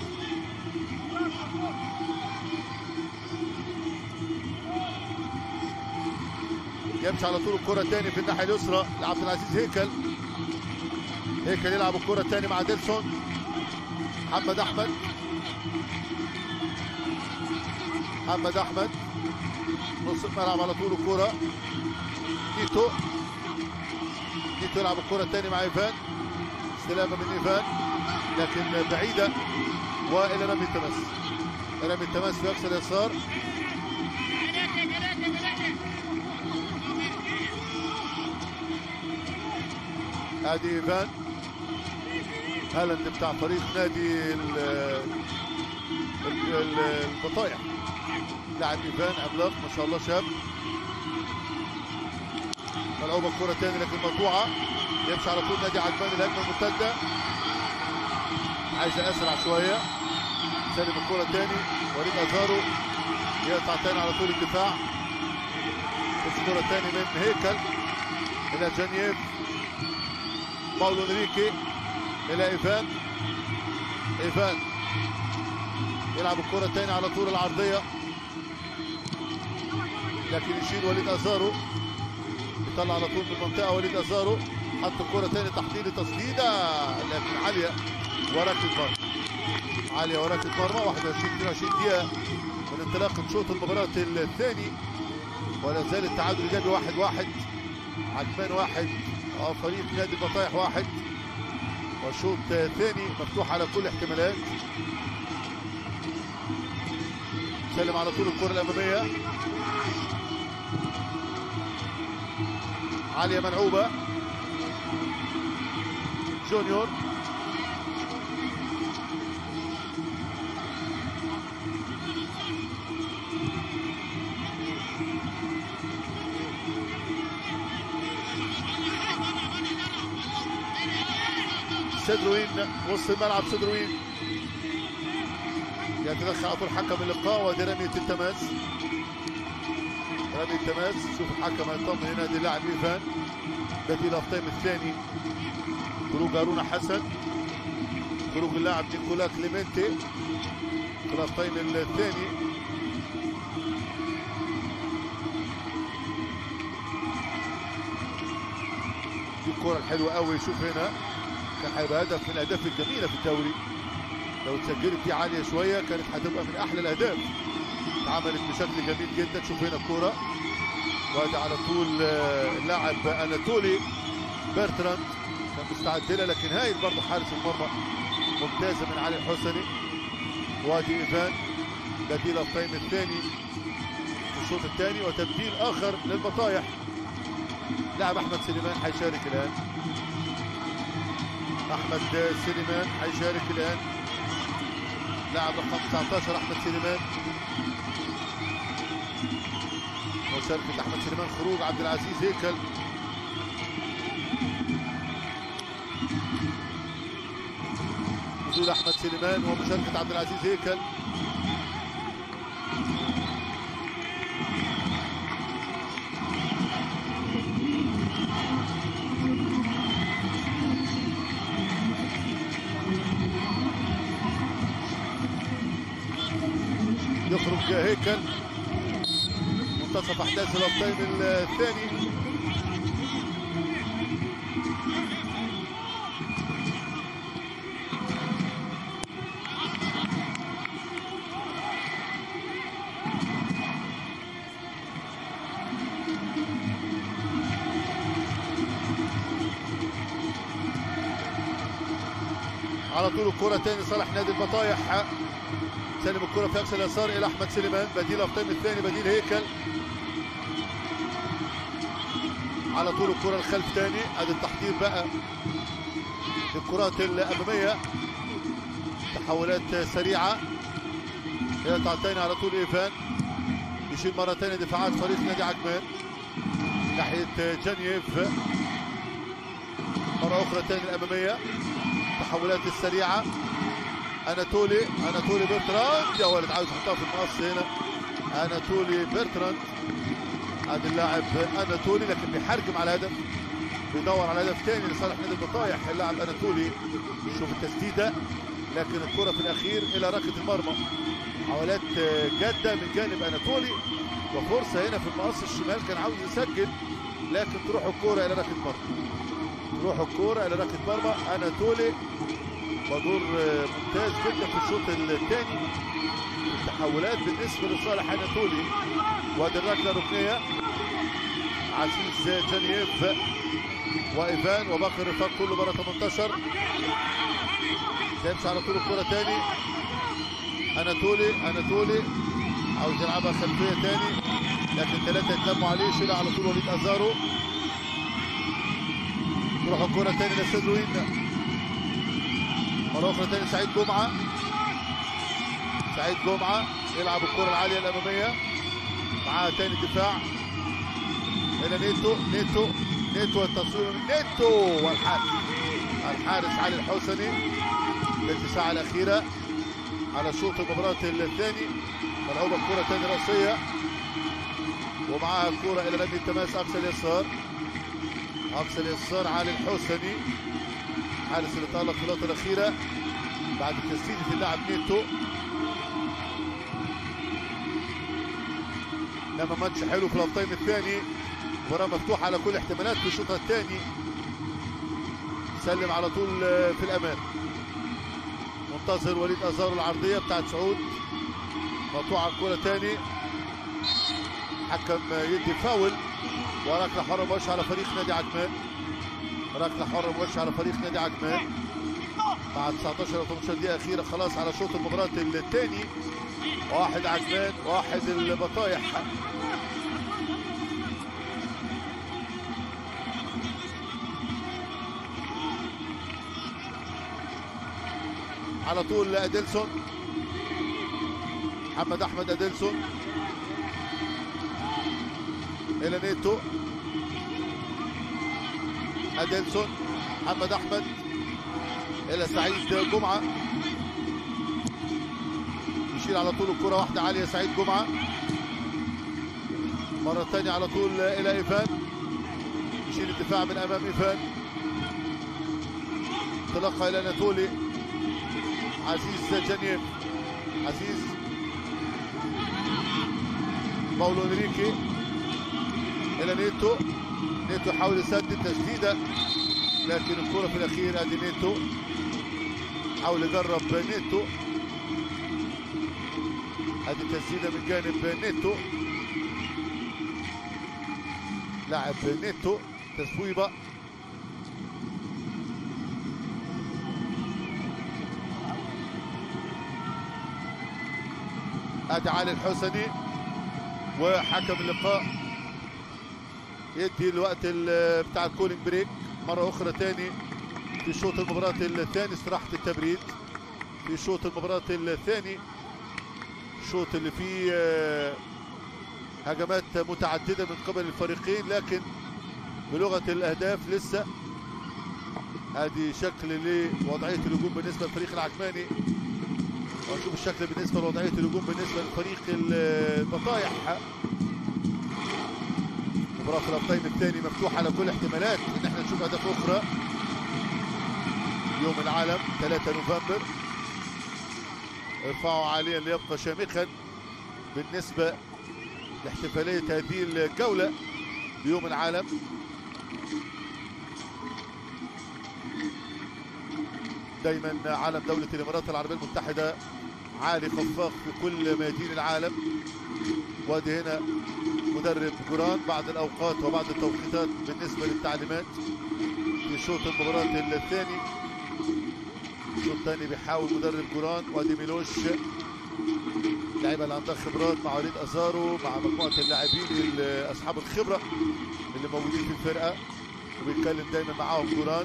يمشي على طول الكرة تاني في الناحية اليسرى لعبد العزيز هيكل هيكل يلعب الكرة تاني مع ديلسون محمد أحمد محمد أحمد نص الملعب على طول الكرة تيتو تيتو يلعب الكرة تاني مع إيفان استلامة من إيفان لكن بعيدة وإلى رمي التماس رمي التماس في أقصى اليسار ادي ايفان هالاند بتاع فريق نادي البطايح لاعب ايفان عملاق ما شاء الله شاب ملعوبه الكره تاني لكن مقطوعه يمشي على طول نادي عجبان الهجمه المرتده عايزه اسرع شويه سالم الكره تاني وليد ازارو يقطع تاني على طول الدفاع الكره تاني من هيكل الى جانييف باولو انريكي الى ايفان ايفان يلعب الكرة تاني على طول العرضية لكن يشيل وليد ازارو يطلع على طول من المنطقة وليد ازارو حط الكرة تاني تحضير تسديدة لكن عالية وركلة مرمى عالية وركلة مرمى 21 22 دقيقة من انطلاق شوط المباراة الثاني ولا زال التعادل ايجابي واحد واحد عجمان واحد فريق نادي البطايح واحد والشوط ثاني مفتوح على كل احتمالات سلم على طول الكرة الأمامية عالية منعوبة جونيور سدروين وسط الملعب سدروين يتدخل على طول حكم اللقاء ودي رمية التماس رمية التماس شوف الحكم هيطمن هنا دي لاعب ايفان بديل التايم الثاني خروج هارون حسن خروج اللاعب نيكولا كليمنتي في التايم الثاني دي الكرة الحلوة قوي شوف هنا كان هيبقى هدف من الاهداف الجميله في الدوري لو اتسجلت دي عاليه شويه كانت هتبقى من احلى الاهداف اتعملت بشكل جميل جدا شوف هنا الكوره وادي على طول آه، اللاعب اناتولي بيرتراند كان مستعد لها لكن هايل برضه حارس المرمى ممتازه من علي الحسني وادي ايفان بديل التايم الثاني في الشوط الثاني وتبديل اخر للبطايح لاعب احمد سليمان حيشارك الان احمد سليمان حيشارك الان لاعب رقم 19 احمد سليمان مشاركة احمد سليمان خروج عبد العزيز هيكل نزول احمد سليمان ومشاركة عبد العزيز هيكل يخرج هيكل منتصف احداث الابطال الثاني على طول الكرة تاني صالح نادي البطايح سلم الكرة في أقصى اليسار إلى أحمد سليمان بديل التايم الثاني بديل هيكل على طول الكرة الخلف تاني ادي التحضير بقى للكرات الأمامية تحولات سريعة يقطع تاني على طول إيفان يشيل مرة تانية دفاعات فريق نادي عجمان ناحية جانييف مرة أخرى تاني الأمامية التحولات السريعة اناتولي اناتولي بيرتراند يا ولد عاوز يحطها في المقص هنا اناتولي بيرتراند هذا اللاعب اناتولي لكن بيحرجم على هدف بيدور على هدف ثاني لصالح نادي البطايح اللاعب اناتولي شوف التسديده لكن الكره في الاخير الى ركله المرمى محاولات جاده من جانب اناتولي وفرصه هنا في المقص الشمال كان عاوز يسجل لكن تروح الكوره الى ركله مرمى تروح الكوره الى ركله مرمى اناتولي ودور ممتاز جدا في الشوط الثاني التحولات بالنسبه لصالح اناتولي وادي الركله الركنيه عزيز جانييف وايفان وباقي الرفاق كله بره 18 تمشي على طول الكره تاني اناتولي اناتولي عاوز يلعبها خلفيه تاني لكن ثلاثه يتلموا عليه يشيلها على طول وليد ازارو تروح الكره تاني لسيدروين مرة أخرى تاني سعيد جمعة سعيد جمعة يلعب الكرة العالية الأمامية معاها تاني دفاع إلى نيتو نيتو نيتو التصوير نيتو والحارس الحارس علي الحسني في الساعة الأخيرة على شوط المباراة الثاني ملعوبة الكرة تاني رأسية ومعاها الكرة إلى رمي التماس أقصى اليسار أقصى اليسار علي الحسني الحارس اللي تألق في اللقطة الأخيرة بعد تسديدة اللاعب نيتو انما ماتش حلو في التايم الثاني مباراة مفتوحة على كل الاحتمالات في الشوط الثاني سلم على طول في الأمان منتظر وليد أزار العرضية بتاعت سعود مقطوعة الكرة تاني حكم يدي فاول وركلة حرة مباشرة على فريق نادي عجمان ركله حره مباشره على فريق نادي عجمان بعد 19 او 18 دقيقه اخيره خلاص على شوط المباراه الثاني واحد عجمان واحد البطايح على طول اديلسون محمد احمد اديلسون الى نيتو اديلسون محمد احمد الى سعيد جمعه يشيل على طول الكره واحده عاليه سعيد جمعه مره ثانيه على طول الى ايفان يشيل الدفاع من امام ايفان انطلاقه الى ناتولي عزيز جنيف عزيز باولو انريكي الى نيتو نيتو يحاول يسدد تسديده لكن الكره في الاخير ادي نيتو حاول يجرب نيتو ادي تسديده من جانب نيتو لاعب نيتو تصويبه ادي علي الحسني وحكم اللقاء يدي الوقت ال- بتاع الكولينج بريك مره اخرى تاني في شوط المباراه الثاني استراحه التبريد في شوط المباراه الثاني الشوط اللي فيه آه، هجمات متعدده من قبل الفريقين لكن بلغه الاهداف لسه ادي شكل لوضعيه الهجوم بالنسبه للفريق العجماني ونشوف الشكل بالنسبه لوضعيه الهجوم بالنسبه لفريق البطايح مباراه في الابطين الثاني مفتوحه على كل الاحتمالات ان احنا نشوف اهداف اخرى يوم العالم 3 نوفمبر ارفعوا عاليا ليبقى شامخا بالنسبه لاحتفاليه هذه الجوله بيوم العالم دايما علم دولة الإمارات العربية المتحدة عالي خفاق في كل ميادين العالم وادي هنا مدرب جوران بعد الأوقات وبعد التوقيتات بالنسبة للتعليمات في شوط المباراة الثاني الشوط الثاني بيحاول مدرب جوران وادي ميلوش اللعيبه اللي عندها خبرات مع وليد ازارو مع مجموعه اللاعبين ال- اصحاب الخبره اللي موجودين في الفرقه وبيتكلم دايما معاهم جوران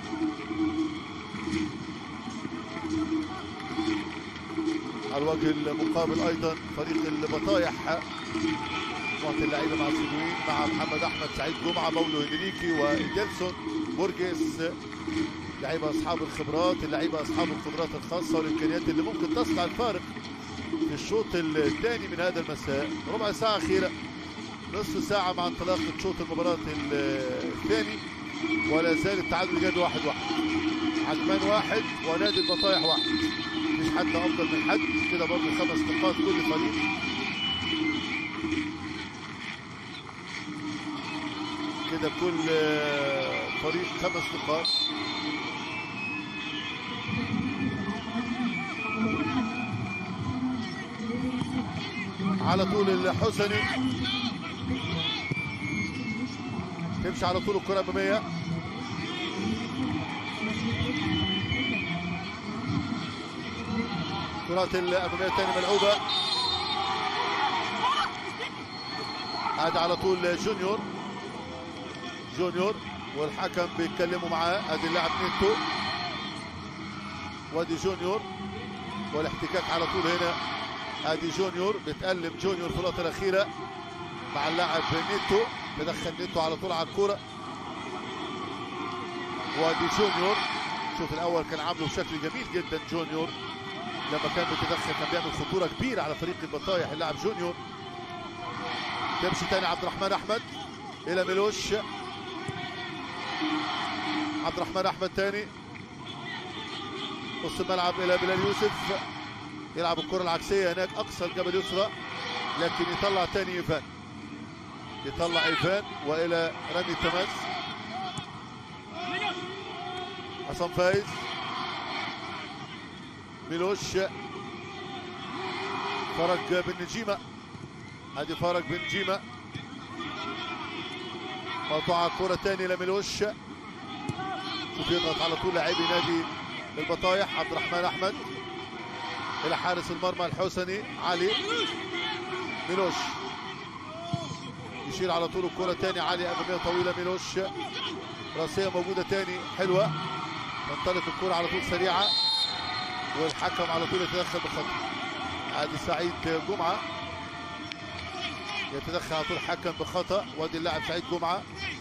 على الوجه المقابل ايضا فريق البطايح مجموعه اللعيبه مع السودويين مع محمد احمد سعيد جمعه باولو هنريكي وديلسون بورجيس لعيبه اصحاب الخبرات اللعيبه اصحاب القدرات الخاصه والامكانيات اللي ممكن تصنع الفارق في الشوط الثاني من هذا المساء ربع ساعه اخيره نصف ساعه مع انطلاقه شوط المباراه الثاني ولا زال التعادل الايجابي واحد واحد عجمان واحد ونادي البطايح واحد مفيش حد افضل من حد كده برضه خمس نقاط كل فريق كده كل آه، فريق خمس نقاط على طول الحسني تمشي على طول الكرة الأمامية كرات الأمامية الثانية ملعوبة عاد على طول جونيور جونيور والحكم بيتكلموا معاه ادي اللاعب نيتو وادي جونيور والاحتكاك على طول هنا ادي جونيور بتقلب جونيور في اللقطه الاخيره مع اللاعب نيتو تدخل نيتو على طول على الكوره وادي جونيور شوف الاول كان عامله بشكل جميل جدا جونيور لما كان بيتدخل كان بيعمل خطوره كبيره على فريق البطايح اللاعب جونيور تمشي تاني عبد الرحمن احمد الى ميلوش عبد الرحمن احمد تاني نص الملعب الى بلال يوسف يلعب الكره العكسيه هناك اقصى الجبل اليسرى لكن يطلع تاني ايفان يطلع ايفان والى رمي التماس حسن فايز ميلوش فرج بن نجيمه ادي فرج بن نجيمه مقطوعه كره تاني لميلوش شوف يضغط على طول لاعبي نادي البطايح عبد الرحمن احمد الى حارس المرمى الحسني علي ميلوش يشيل على طول الكره تاني علي اماميه طويله ميلوش راسيه موجوده تاني حلوه تنطلق الكره على طول سريعه والحكم على طول يتدخل بخطأ عادي سعيد جمعة يتدخل على طول حكم بخطأ وادي اللاعب سعيد جمعة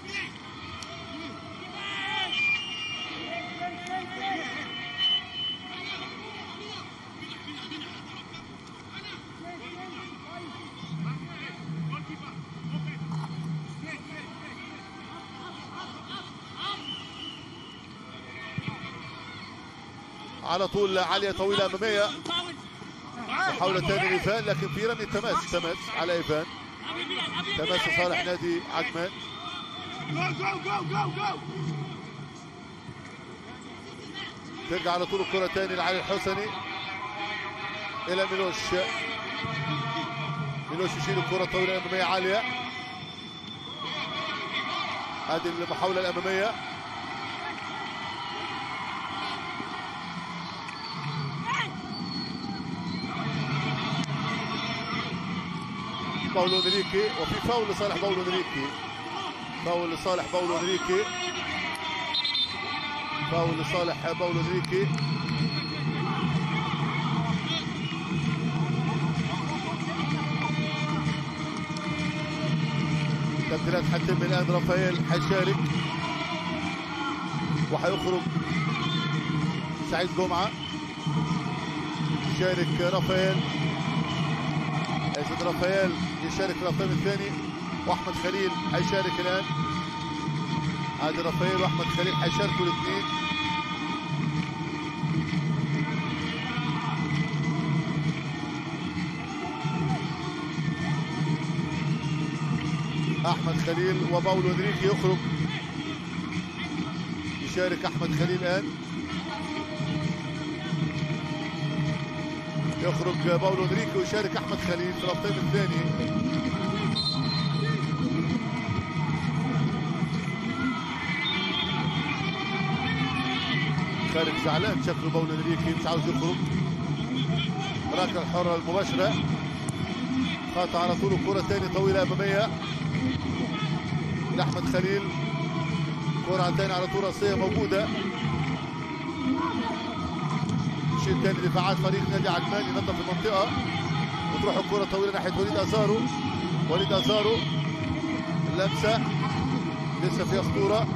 على طول عالية طويلة أمامية محاولة ثانية لإيفان لكن في رمي تماس تماس على إيفان تماس صالح نادي عجمان ترجع على طول الكرة ثاني لعلي الحسني إلى ميلوش ميلوش يشيل الكرة الطويلة الأمامية عالية هذه المحاولة الأمامية باولو انريكي وفي فاول لصالح باولو انريكي فاول لصالح باولو انريكي فاول لصالح باولو انريكي تبديلات حتم الان رافائيل حيشارك وحيخرج سعيد جمعه شارك رافائيل يزيد رافائيل يشارك في التايم الثاني واحمد خليل حيشارك الان عادي رافائيل واحمد خليل حيشاركوا الاثنين احمد خليل وباولو انريكي يخرج يشارك احمد خليل الان يخرج باولو انريكي ويشارك احمد خليل في التايم الثاني خارج زعلان شكله باولو انريكي مش عاوز يخرج ركله الحره المباشره قاطع على طول الكره ثاني طويله اماميه لاحمد خليل كره ثاني على طول راسيه موجوده شيء ثاني دفاعات فريق نادي عجمان ينظف المنطقه وتروح الكره طويله ناحيه وليد ازارو وليد ازارو اللمسه لسه فيها خطوره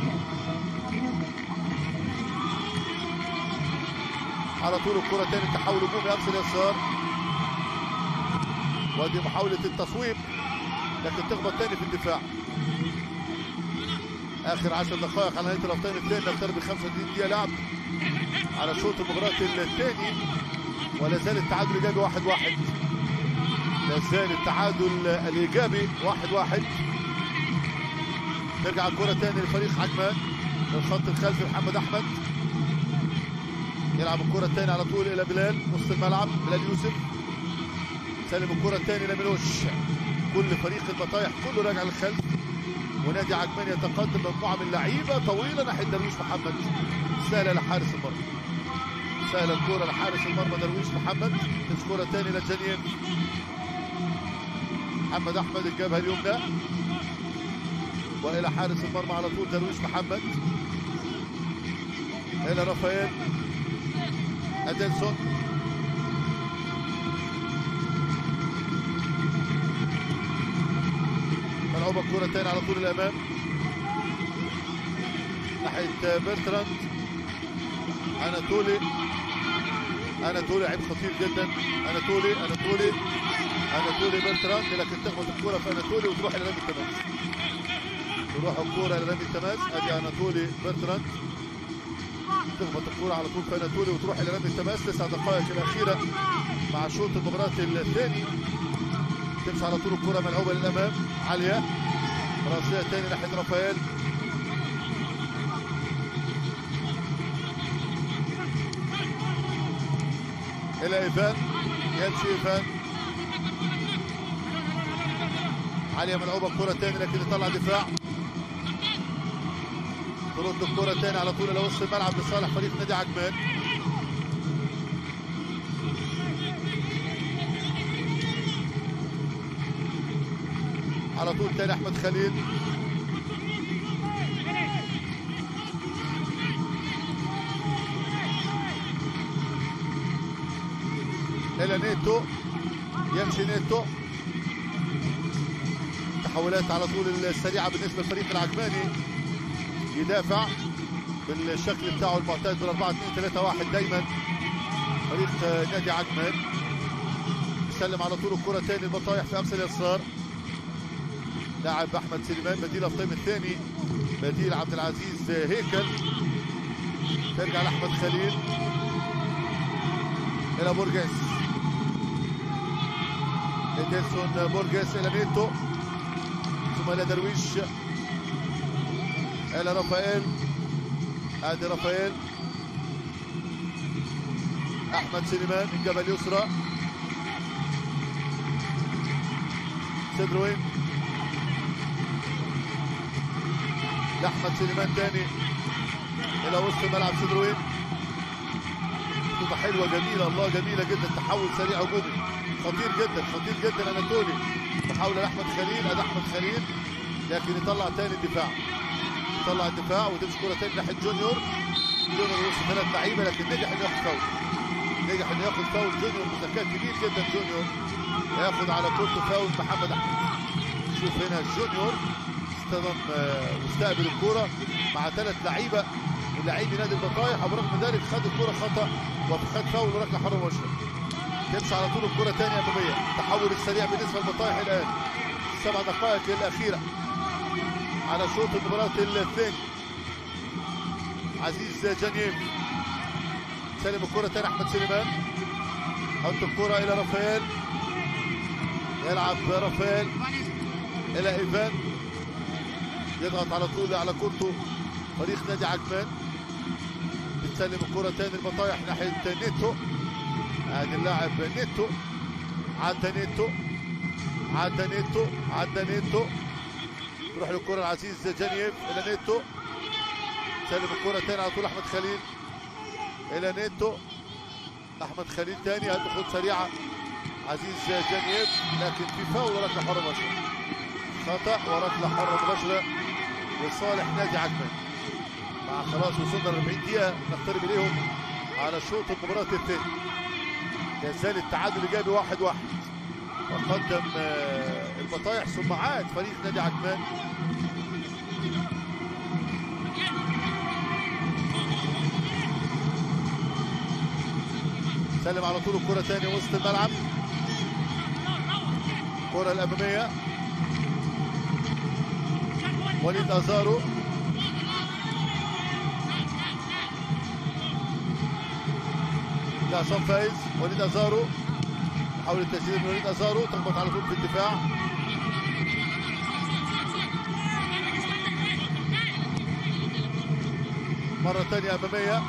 على طول الكره ثاني تحول هجومي اقصى اليسار ودي محاوله التصويب لكن تخبط ثاني في الدفاع اخر 10 دقائق على نهايه الافتين الثاني نقترب ب 35 دقيقه لعب على شوط المباراه الثاني ولا زال التعادل الايجابي 1 1 لا زال التعادل الايجابي 1 1 ترجع الكره ثاني لفريق عجمان الخط الخلفي محمد احمد يلعب الكره الثاني على طول الى بلال نص الملعب بلال يوسف سلم الكره الثاني لميلوش كل فريق البطايح كله راجع للخلف ونادي عجمان يتقدم مجموعه من اللعيبه طويله ناحيه درويش محمد سهله لحارس المرمى سهله الكره لحارس المرمى درويش محمد كره ثاني للجنين محمد احمد الجبهه اليمنى والى حارس المرمى على طول درويش محمد الى رافائيل اديلسون ملعوبه الكره تاني على طول الامام ناحيه بيرتراند اناتولي اناتولي لعيب خطير جدا اناتولي اناتولي اناتولي بيرتراند لكن تخبط الكره في اناتولي وتروح الى رمي التماس تروح الكره الى رمي التماس ادي اناتولي بيرتراند تخبط الكره على طول في اناتولي وتروح الى رمي التماس تسع دقائق الاخيره مع شوط المباراه الثاني تمشي على طول الكره ملعوبه للامام عاليه راسيه ثاني ناحيه رافائيل الى ايفان يمشي ايفان عاليه ملعوبه الكره ثاني لكن يطلع دفاع ترد الكره ثاني على طول الى وسط الملعب لصالح فريق نادي عجمان على طول تاني احمد خليل الى نيتو يمشي نيتو تحولات على طول السريعه بالنسبه للفريق العجماني يدافع بالشكل بتاعه المعتاد بال 4 2 3 1 دايما فريق نادي عجمان يسلم على طول الكره تاني البطايح في امس اليسار لاعب احمد سليمان بديل الطيب الثاني بديل عبد العزيز هيكل ترجع لاحمد خليل الى بورجيس اديلسون بورجيس الى نيتو ثم الى درويش الى رافائيل ادي رافائيل احمد سليمان من جبل يسرى سدروين لاحمد سليمان تاني الى وسط الملعب سدروين خطوطه حلوه جميله الله جميله جدا تحول سريع هجومي خطير جدا خطير جدا اناتولي محاوله لاحمد خليل ادي احمد خليل لكن يطلع تاني الدفاع يطلع الدفاع وتمشي كوره تاني ناحيه جونيور جونيور وسط ثلاث لعيبه لكن نجح انه ياخد فاول نجح انه ياخد فاول جونيور بذكاء كبير جدا جونيور ياخد على كورته فاول محمد احمد شوف هنا جونيور اصطدم واستقبل الكوره مع ثلاث لعيبه من لاعبي نادي البطايح وبرغم ذلك خد الكوره خطا وخد فاول وركله حره مباشره تمشي على طول الكره ثانيه اماميه التحول السريع بالنسبه للبطايح الان سبع دقائق الاخيره على شوط المباراه الثاني عزيز جانيف سلم الكره ثاني احمد سليمان حط الكره الى رافائيل يلعب رافائيل الى ايفان يضغط على طول على كورته فريق نادي عجمان بتسلم الكره تاني البطايح ناحيه نيتو ادي اللاعب نيتو عدى نيتو عدى نيتو عدى نيتو تروح للكره العزيز جانييف الى نيتو سلم الكره تاني على طول احمد خليل الى نيتو احمد خليل تاني عنده خطوط سريعه عزيز جانييف لكن في فاول وركله حره مباشره خطا وركله حره مباشره لصالح نادي عجمان مع خلاص وصلنا ل 40 دقيقه نقترب اليهم على شوط المباراه الثاني لا زال التعادل ايجابي واحد واحد وقدم البطايح ثم عاد فريق نادي عجمان سلم على طول الكرة تاني وسط الملعب الكرة الأمامية وليد أزارو لعصام فايز وليد أزارو محاولة تسديد من وليد أزارو تخبط على طول في الدفاع مرة ثانية أمامية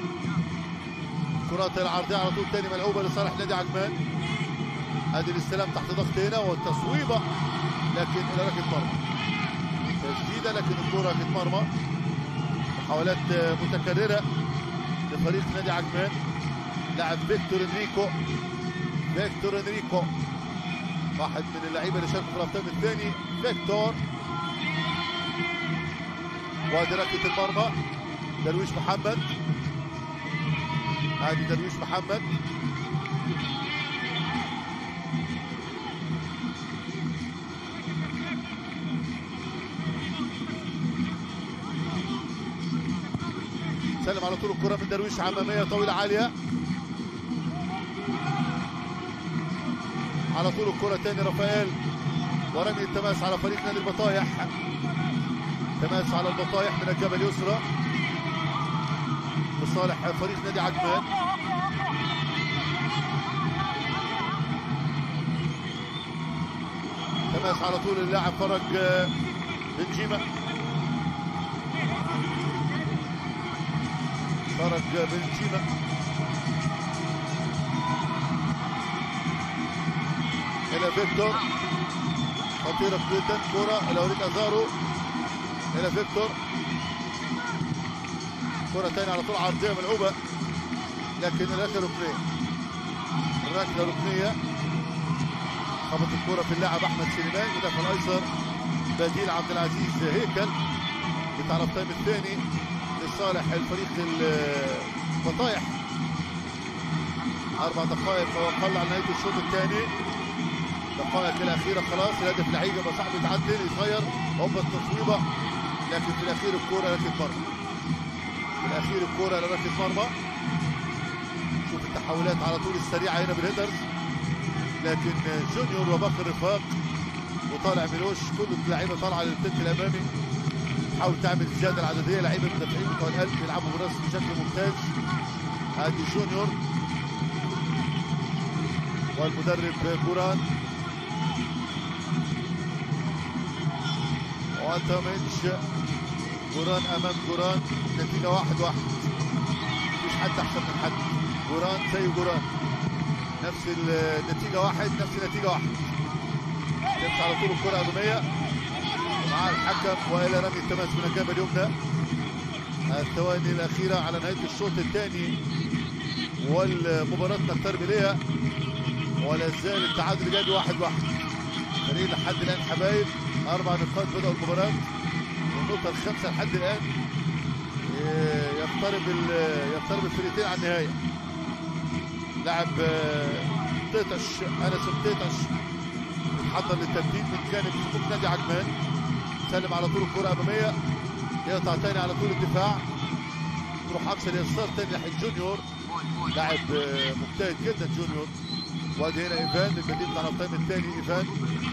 كرات العرضية على طول ثاني ملعوبة لصالح نادي عجمان ادي الاستلام تحت ضغط هنا والتصويبة لكن إلى ركلة مرمى تسديدة لكن الكرة ركلة مرمى محاولات متكررة لفريق نادي عجمان لاعب فيكتور انريكو فيكتور انريكو واحد من اللعيبه اللي شاركوا في الابطال الثاني فيكتور وادي ركله المرمى درويش محمد ادي درويش محمد سلم على طول الكره من درويش عماميه طويله عاليه على طول الكره تاني رافائيل ورمي التماس على فريق نادي البطايح تماس على البطايح من الجبل اليسرى لصالح فريق نادي عجمان تماس على طول اللاعب فرج بنجيمة فرج بنجيمة الى فيكتور خطيرة جدا كرة الى وليد ازارو الى فيكتور كرة تاني على طول عرضية ملعوبة لكن الركلة ركنية الركلة ركنية خبط الكرة في اللاعب احمد سليمان مدافع الايسر بديل عبد العزيز هيكل بتاع التايم الثاني لصالح الفريق البطايح اربع دقائق وقل على نهايه الشوط الثاني الدقائق الاخيره خلاص الهدف لعيب يبقى صعب يتعدل يتغير هوبا التصويبه لكن في الاخير الكوره ركله مرمى في الاخير الكوره ركله مرمى شوف التحولات على طول السريعه هنا بالهيدرز لكن جونيور وباقي الرفاق وطالع ميلوش كل اللعيبه طالعه للتلت الامامي تحاول تعمل الزياده العدديه لعيبه المدافعين بتوع القلب بيلعبوا براس بشكل ممتاز ادي جونيور والمدرب جوران وانتوميتش جوران امام جوران نتيجه واحد واحد مفيش حد احسن من حد جوران زي جوران نفس النتيجه واحد نفس النتيجه واحد تمشي على طول الكره اماميه ومع الحكم والى رمي التماس من الجبهه اليمنى الثواني الاخيره على نهايه الشوط الثاني والمباراه نقترب اليها ولا زال التعادل ايجابي واحد واحد فريق لحد الان حبايب اربع نقاط بدأوا المباراه والنقطه الخامسه لحد الان يقترب يقترب الفريقين عن النهايه لاعب تيتش انس تيتش يتحضر للتبديل من جانب صفوف نادي عجمان سلم على طول الكره اماميه يقطع تاني على طول الدفاع تروح اقصى اليسار تاني ناحيه جونيور لاعب مجتهد جدا جونيور وادي هنا ايفان البديل بتاع التايم الثاني ايفان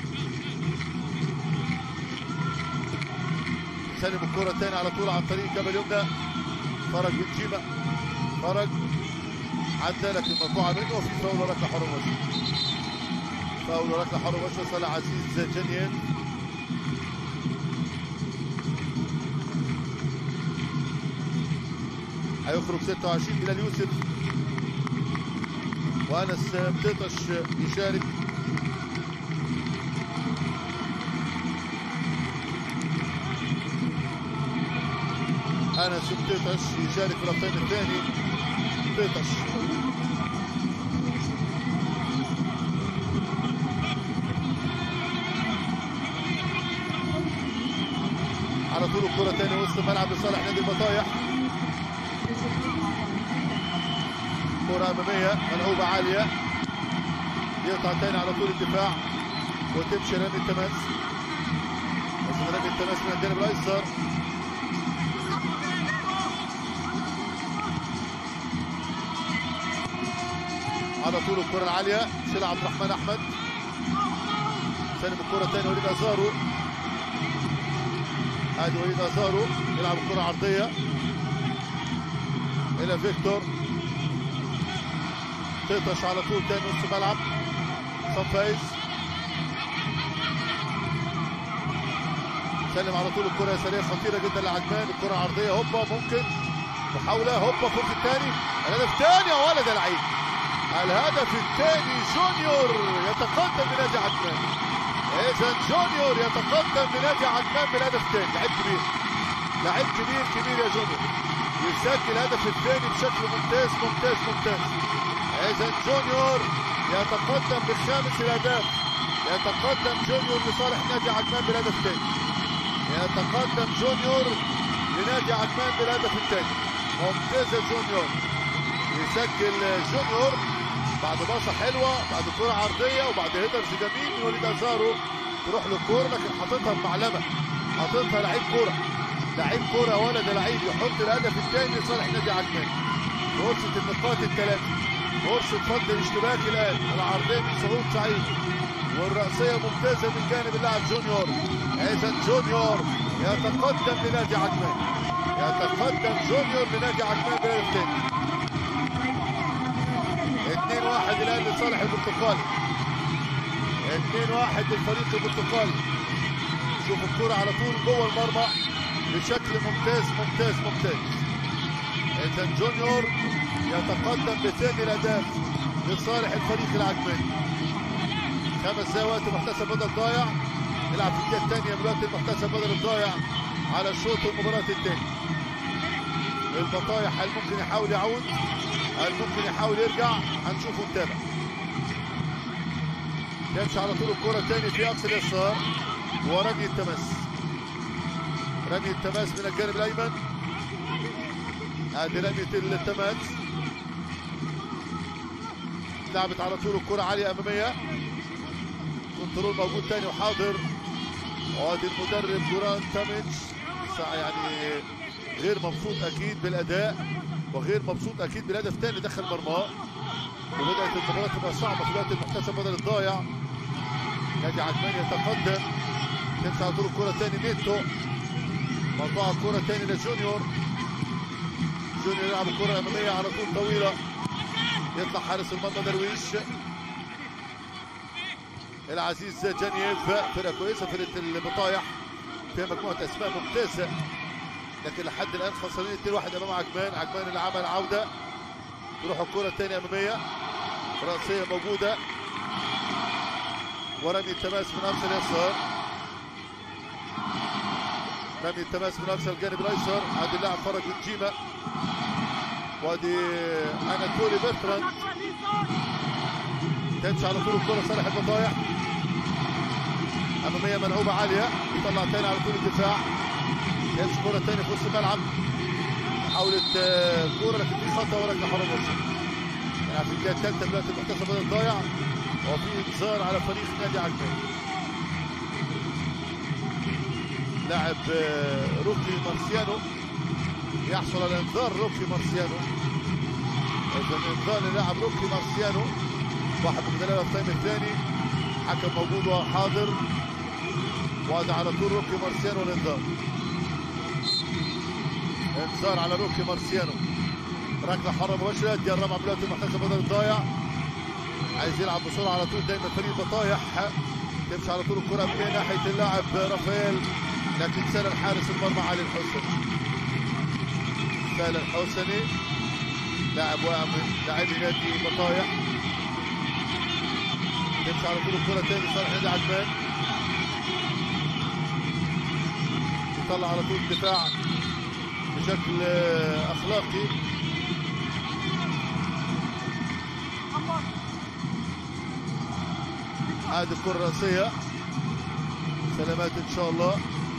سلم الكره تاني على طول عن طريق جبل يمنى فرج بن جيمه فرج عدى لكن مرفوعه منه وفي فاول ركله حر مباشر فاول ركله حر مباشر صالح عزيز جنيان هيخرج 26 بلال يوسف وانس بتطش يشارك انس بتطش يشارك في الرقم الثاني بتطش على طول الكره ثاني وسط الملعب لصالح نادي البطايح كرة أمامية ملعوبة عالية يقطع تاني على طول الدفاع وتمشي رمي التماس بس رمي التماس من الجانب الأيسر على طول الكرة العالية شيل عبد الرحمن أحمد سلم الكرة تاني وليد أزارو ادي وليد أزارو يلعب الكرة عرضية إلى فيكتور تقطش على طول تاني نص ملعب صن فايز سلم على طول الكره يساريه خطيره جدا لعجمان الكره عرضيه هوبا ممكن محاوله هوبا فوق الثاني الهدف الثاني يا ولد العيد الهدف الثاني جونيور يتقدم بنادي عجمان اذا جونيور يتقدم بنادي عجمان بالهدف الثاني لعيب كبير لعيب كبير كبير يا جونيور يسجل الهدف الثاني بشكل ممتاز ممتاز ممتاز اذا جونيور يتقدم بخامس الاهداف يتقدم جونيور لصالح نادي عجمان بالهدف الثاني يتقدم جونيور لنادي عجمان بالهدف الثاني ممتازة جونيور يسجل جونيور بعد باصة حلوة بعد كرة عرضية وبعد هيدرز جميل من وليد أزارو تروح للكورة لكن حاططها بمعلمة حاططها لعيب كورة لعيب كورة ولد لعيب يحط الهدف الثاني لصالح نادي عجمان فرصة النقاط الثلاثة فرصة فض الاشتباك الآن العرضية من سعود سعيد والرأسية ممتازة من جانب اللاعب جونيور إذا جونيور يتقدم لنادي عجمان يتقدم جونيور لنادي عجمان بالهدف الثاني 2 1 الآن لصالح البرتقالي 2 1 للفريق البرتقالي شوف الكرة على طول جوه المرمى بشكل ممتاز ممتاز ممتاز إذا جونيور يتقدم بثاني الأهداف لصالح الفريق العجماني خمس دقايق وقت محتسب بدل ضايع نلعب في الدقيقة الثانية من الوقت المحتسب بدل الضايع على الشوط المباراة الثاني البطايح هل ممكن يحاول يعود هل ممكن يحاول يرجع هنشوفه نتابع يمشي على طول الكرة تاني في أقصى اليسار ورمي التماس رمي التماس من الجانب الأيمن ادي رمية التماس لعبت على طول الكره عاليه اماميه كنترول موجود تاني وحاضر وادي المدرب جوران تاميتش يعني غير مبسوط اكيد بالاداء وغير مبسوط اكيد بالهدف الثاني دخل مرماه وبدات المباراه تبقى صعبه في الوقت المحتسب بدل الضايع نادي عجمان يتقدم تمشي على طول الكره تاني نيتو مقطوعه الكره تاني لجونيور جونيور يلعب الكره اماميه على طول طويله يطلع حارس المرمى درويش العزيز جانييف فرقه كويسه فرقه البطايح فيها مجموعه اسماء ممتازه لكن لحد الان خسرانين 2 1 امام عجمان عجمان اللي عمل عوده تروح الكره الثانيه اماميه راسيه موجوده ورمي التماس من اقصى اليسار رمي التماس من اقصى الجانب الايسر عند اللاعب فرج بن جيمه وادي اناتولي بيرتراند تمشي على طول الكره صالح البطايح اماميه ملعوبه عاليه يطلع تاني على طول الدفاع يمشي كره تاني في وسط الملعب محاولة كورة لكن في خطأ وركلة حرام وسط يعني في الجهة الثالثة دلوقتي المحتسب بدل ضايع وفي انذار على فريق نادي عجمان لاعب روكي مارسيانو يحصل على انذار روكي مارسيانو اذا انذار للاعب روكي مارسيانو واحد من دلالة التايم الثاني حكم موجود وحاضر وهذا على طول روكي مارسيانو الانذار انذار على روكي مارسيانو ركله حره مباشره دي الرابعه بالوقت المحتسب بدل الضايع عايز يلعب بسرعه على طول دايما فريق بطايح تمشي على طول الكره من ناحيه اللاعب رافائيل لكن سال الحارس المرمى علي الحسني سال الحسني لاعب واقع من لاعبي نادي بطايح تمشي على طول الكره تاني صالح نادي عجمان يطلع على طول الدفاع بشكل اخلاقي هذه الكره الراسيه سلامات ان شاء الله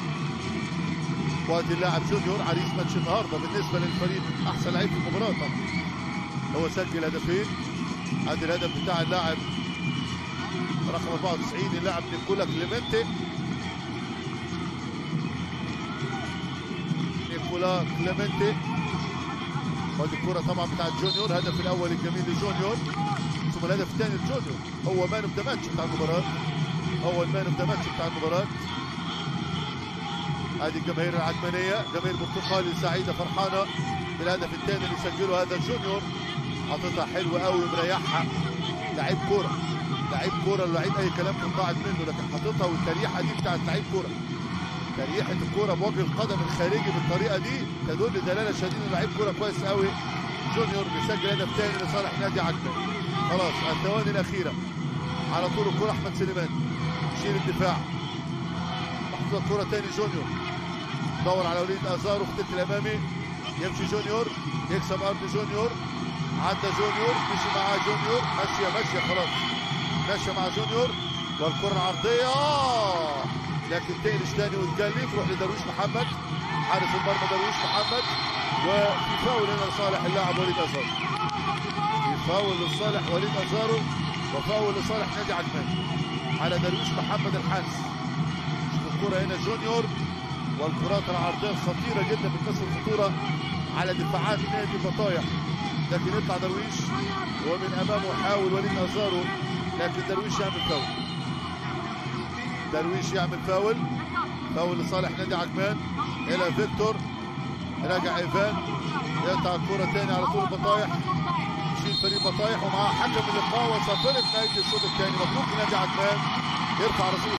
وادي اللاعب جونيور عريس ماتش النهارده بالنسبه للفريق احسن لعيب في المباراه طبعا هو سجل هدفين ادي الهدف بتاع اللاعب رقم 94 اللاعب نيكولا كليمنتي نيكولا كليمنتي وادي الكرة طبعا بتاعت جونيور الهدف الاول الجميل لجونيور ثم الهدف الثاني لجونيور هو مان اوف ذا ماتش بتاع المباراة هو المان اوف ذا ماتش بتاع المباراة هذه الجماهير العجمانية جماهير برتقالي سعيدة فرحانة بالهدف الثاني اللي سجله هذا جونيور حاططها حلوة قوي مريحها لعيب كورة لعيب كورة لعيب اي كلام كان ضاعت منه لكن حاططها والتريحة دي بتاعت لعيب كورة تريحة الكورة بوجه القدم الخارجي بالطريقة دي تدل دلالة شديدة لعيب كورة كويس قوي جونيور بيسجل هدف ثاني لصالح نادي عجمان خلاص الثواني الأخيرة على طول الكورة أحمد سليمان يشيل الدفاع محطوطة الكورة ثاني جونيور دور على وليد أزارو خطة الأمامي يمشي جونيور يكسب أرض جونيور عدى جونيور مشي معاه جونيور ماشية ماشية خلاص ماشية مع جونيور والكرة العرضية آه لكن تقلش تاني وتجلي تروح لدرويش محمد حارس المرمى درويش محمد وفي فاول هنا لصالح اللاعب وليد ازارو في فاول لصالح وليد ازارو وفاول لصالح نادي عجمان على درويش محمد الحارس شوف الكرة هنا جونيور والكرات العرضية الخطيرة جدا بتمثل خطورة على دفاعات نادي البطايح لكن يطلع درويش ومن امامه حاول وليد ازارو لكن درويش يعمل فاول درويش يعمل فاول فاول لصالح نادي عجمان الى فيكتور راجع ايفان يقطع الكرة تاني على طول البطايح يشيل فريق بطايح ومعاه حكم اللقاء وصافرة نهاية الشوط الثاني مبروك نادي عجمان يرفع رصيد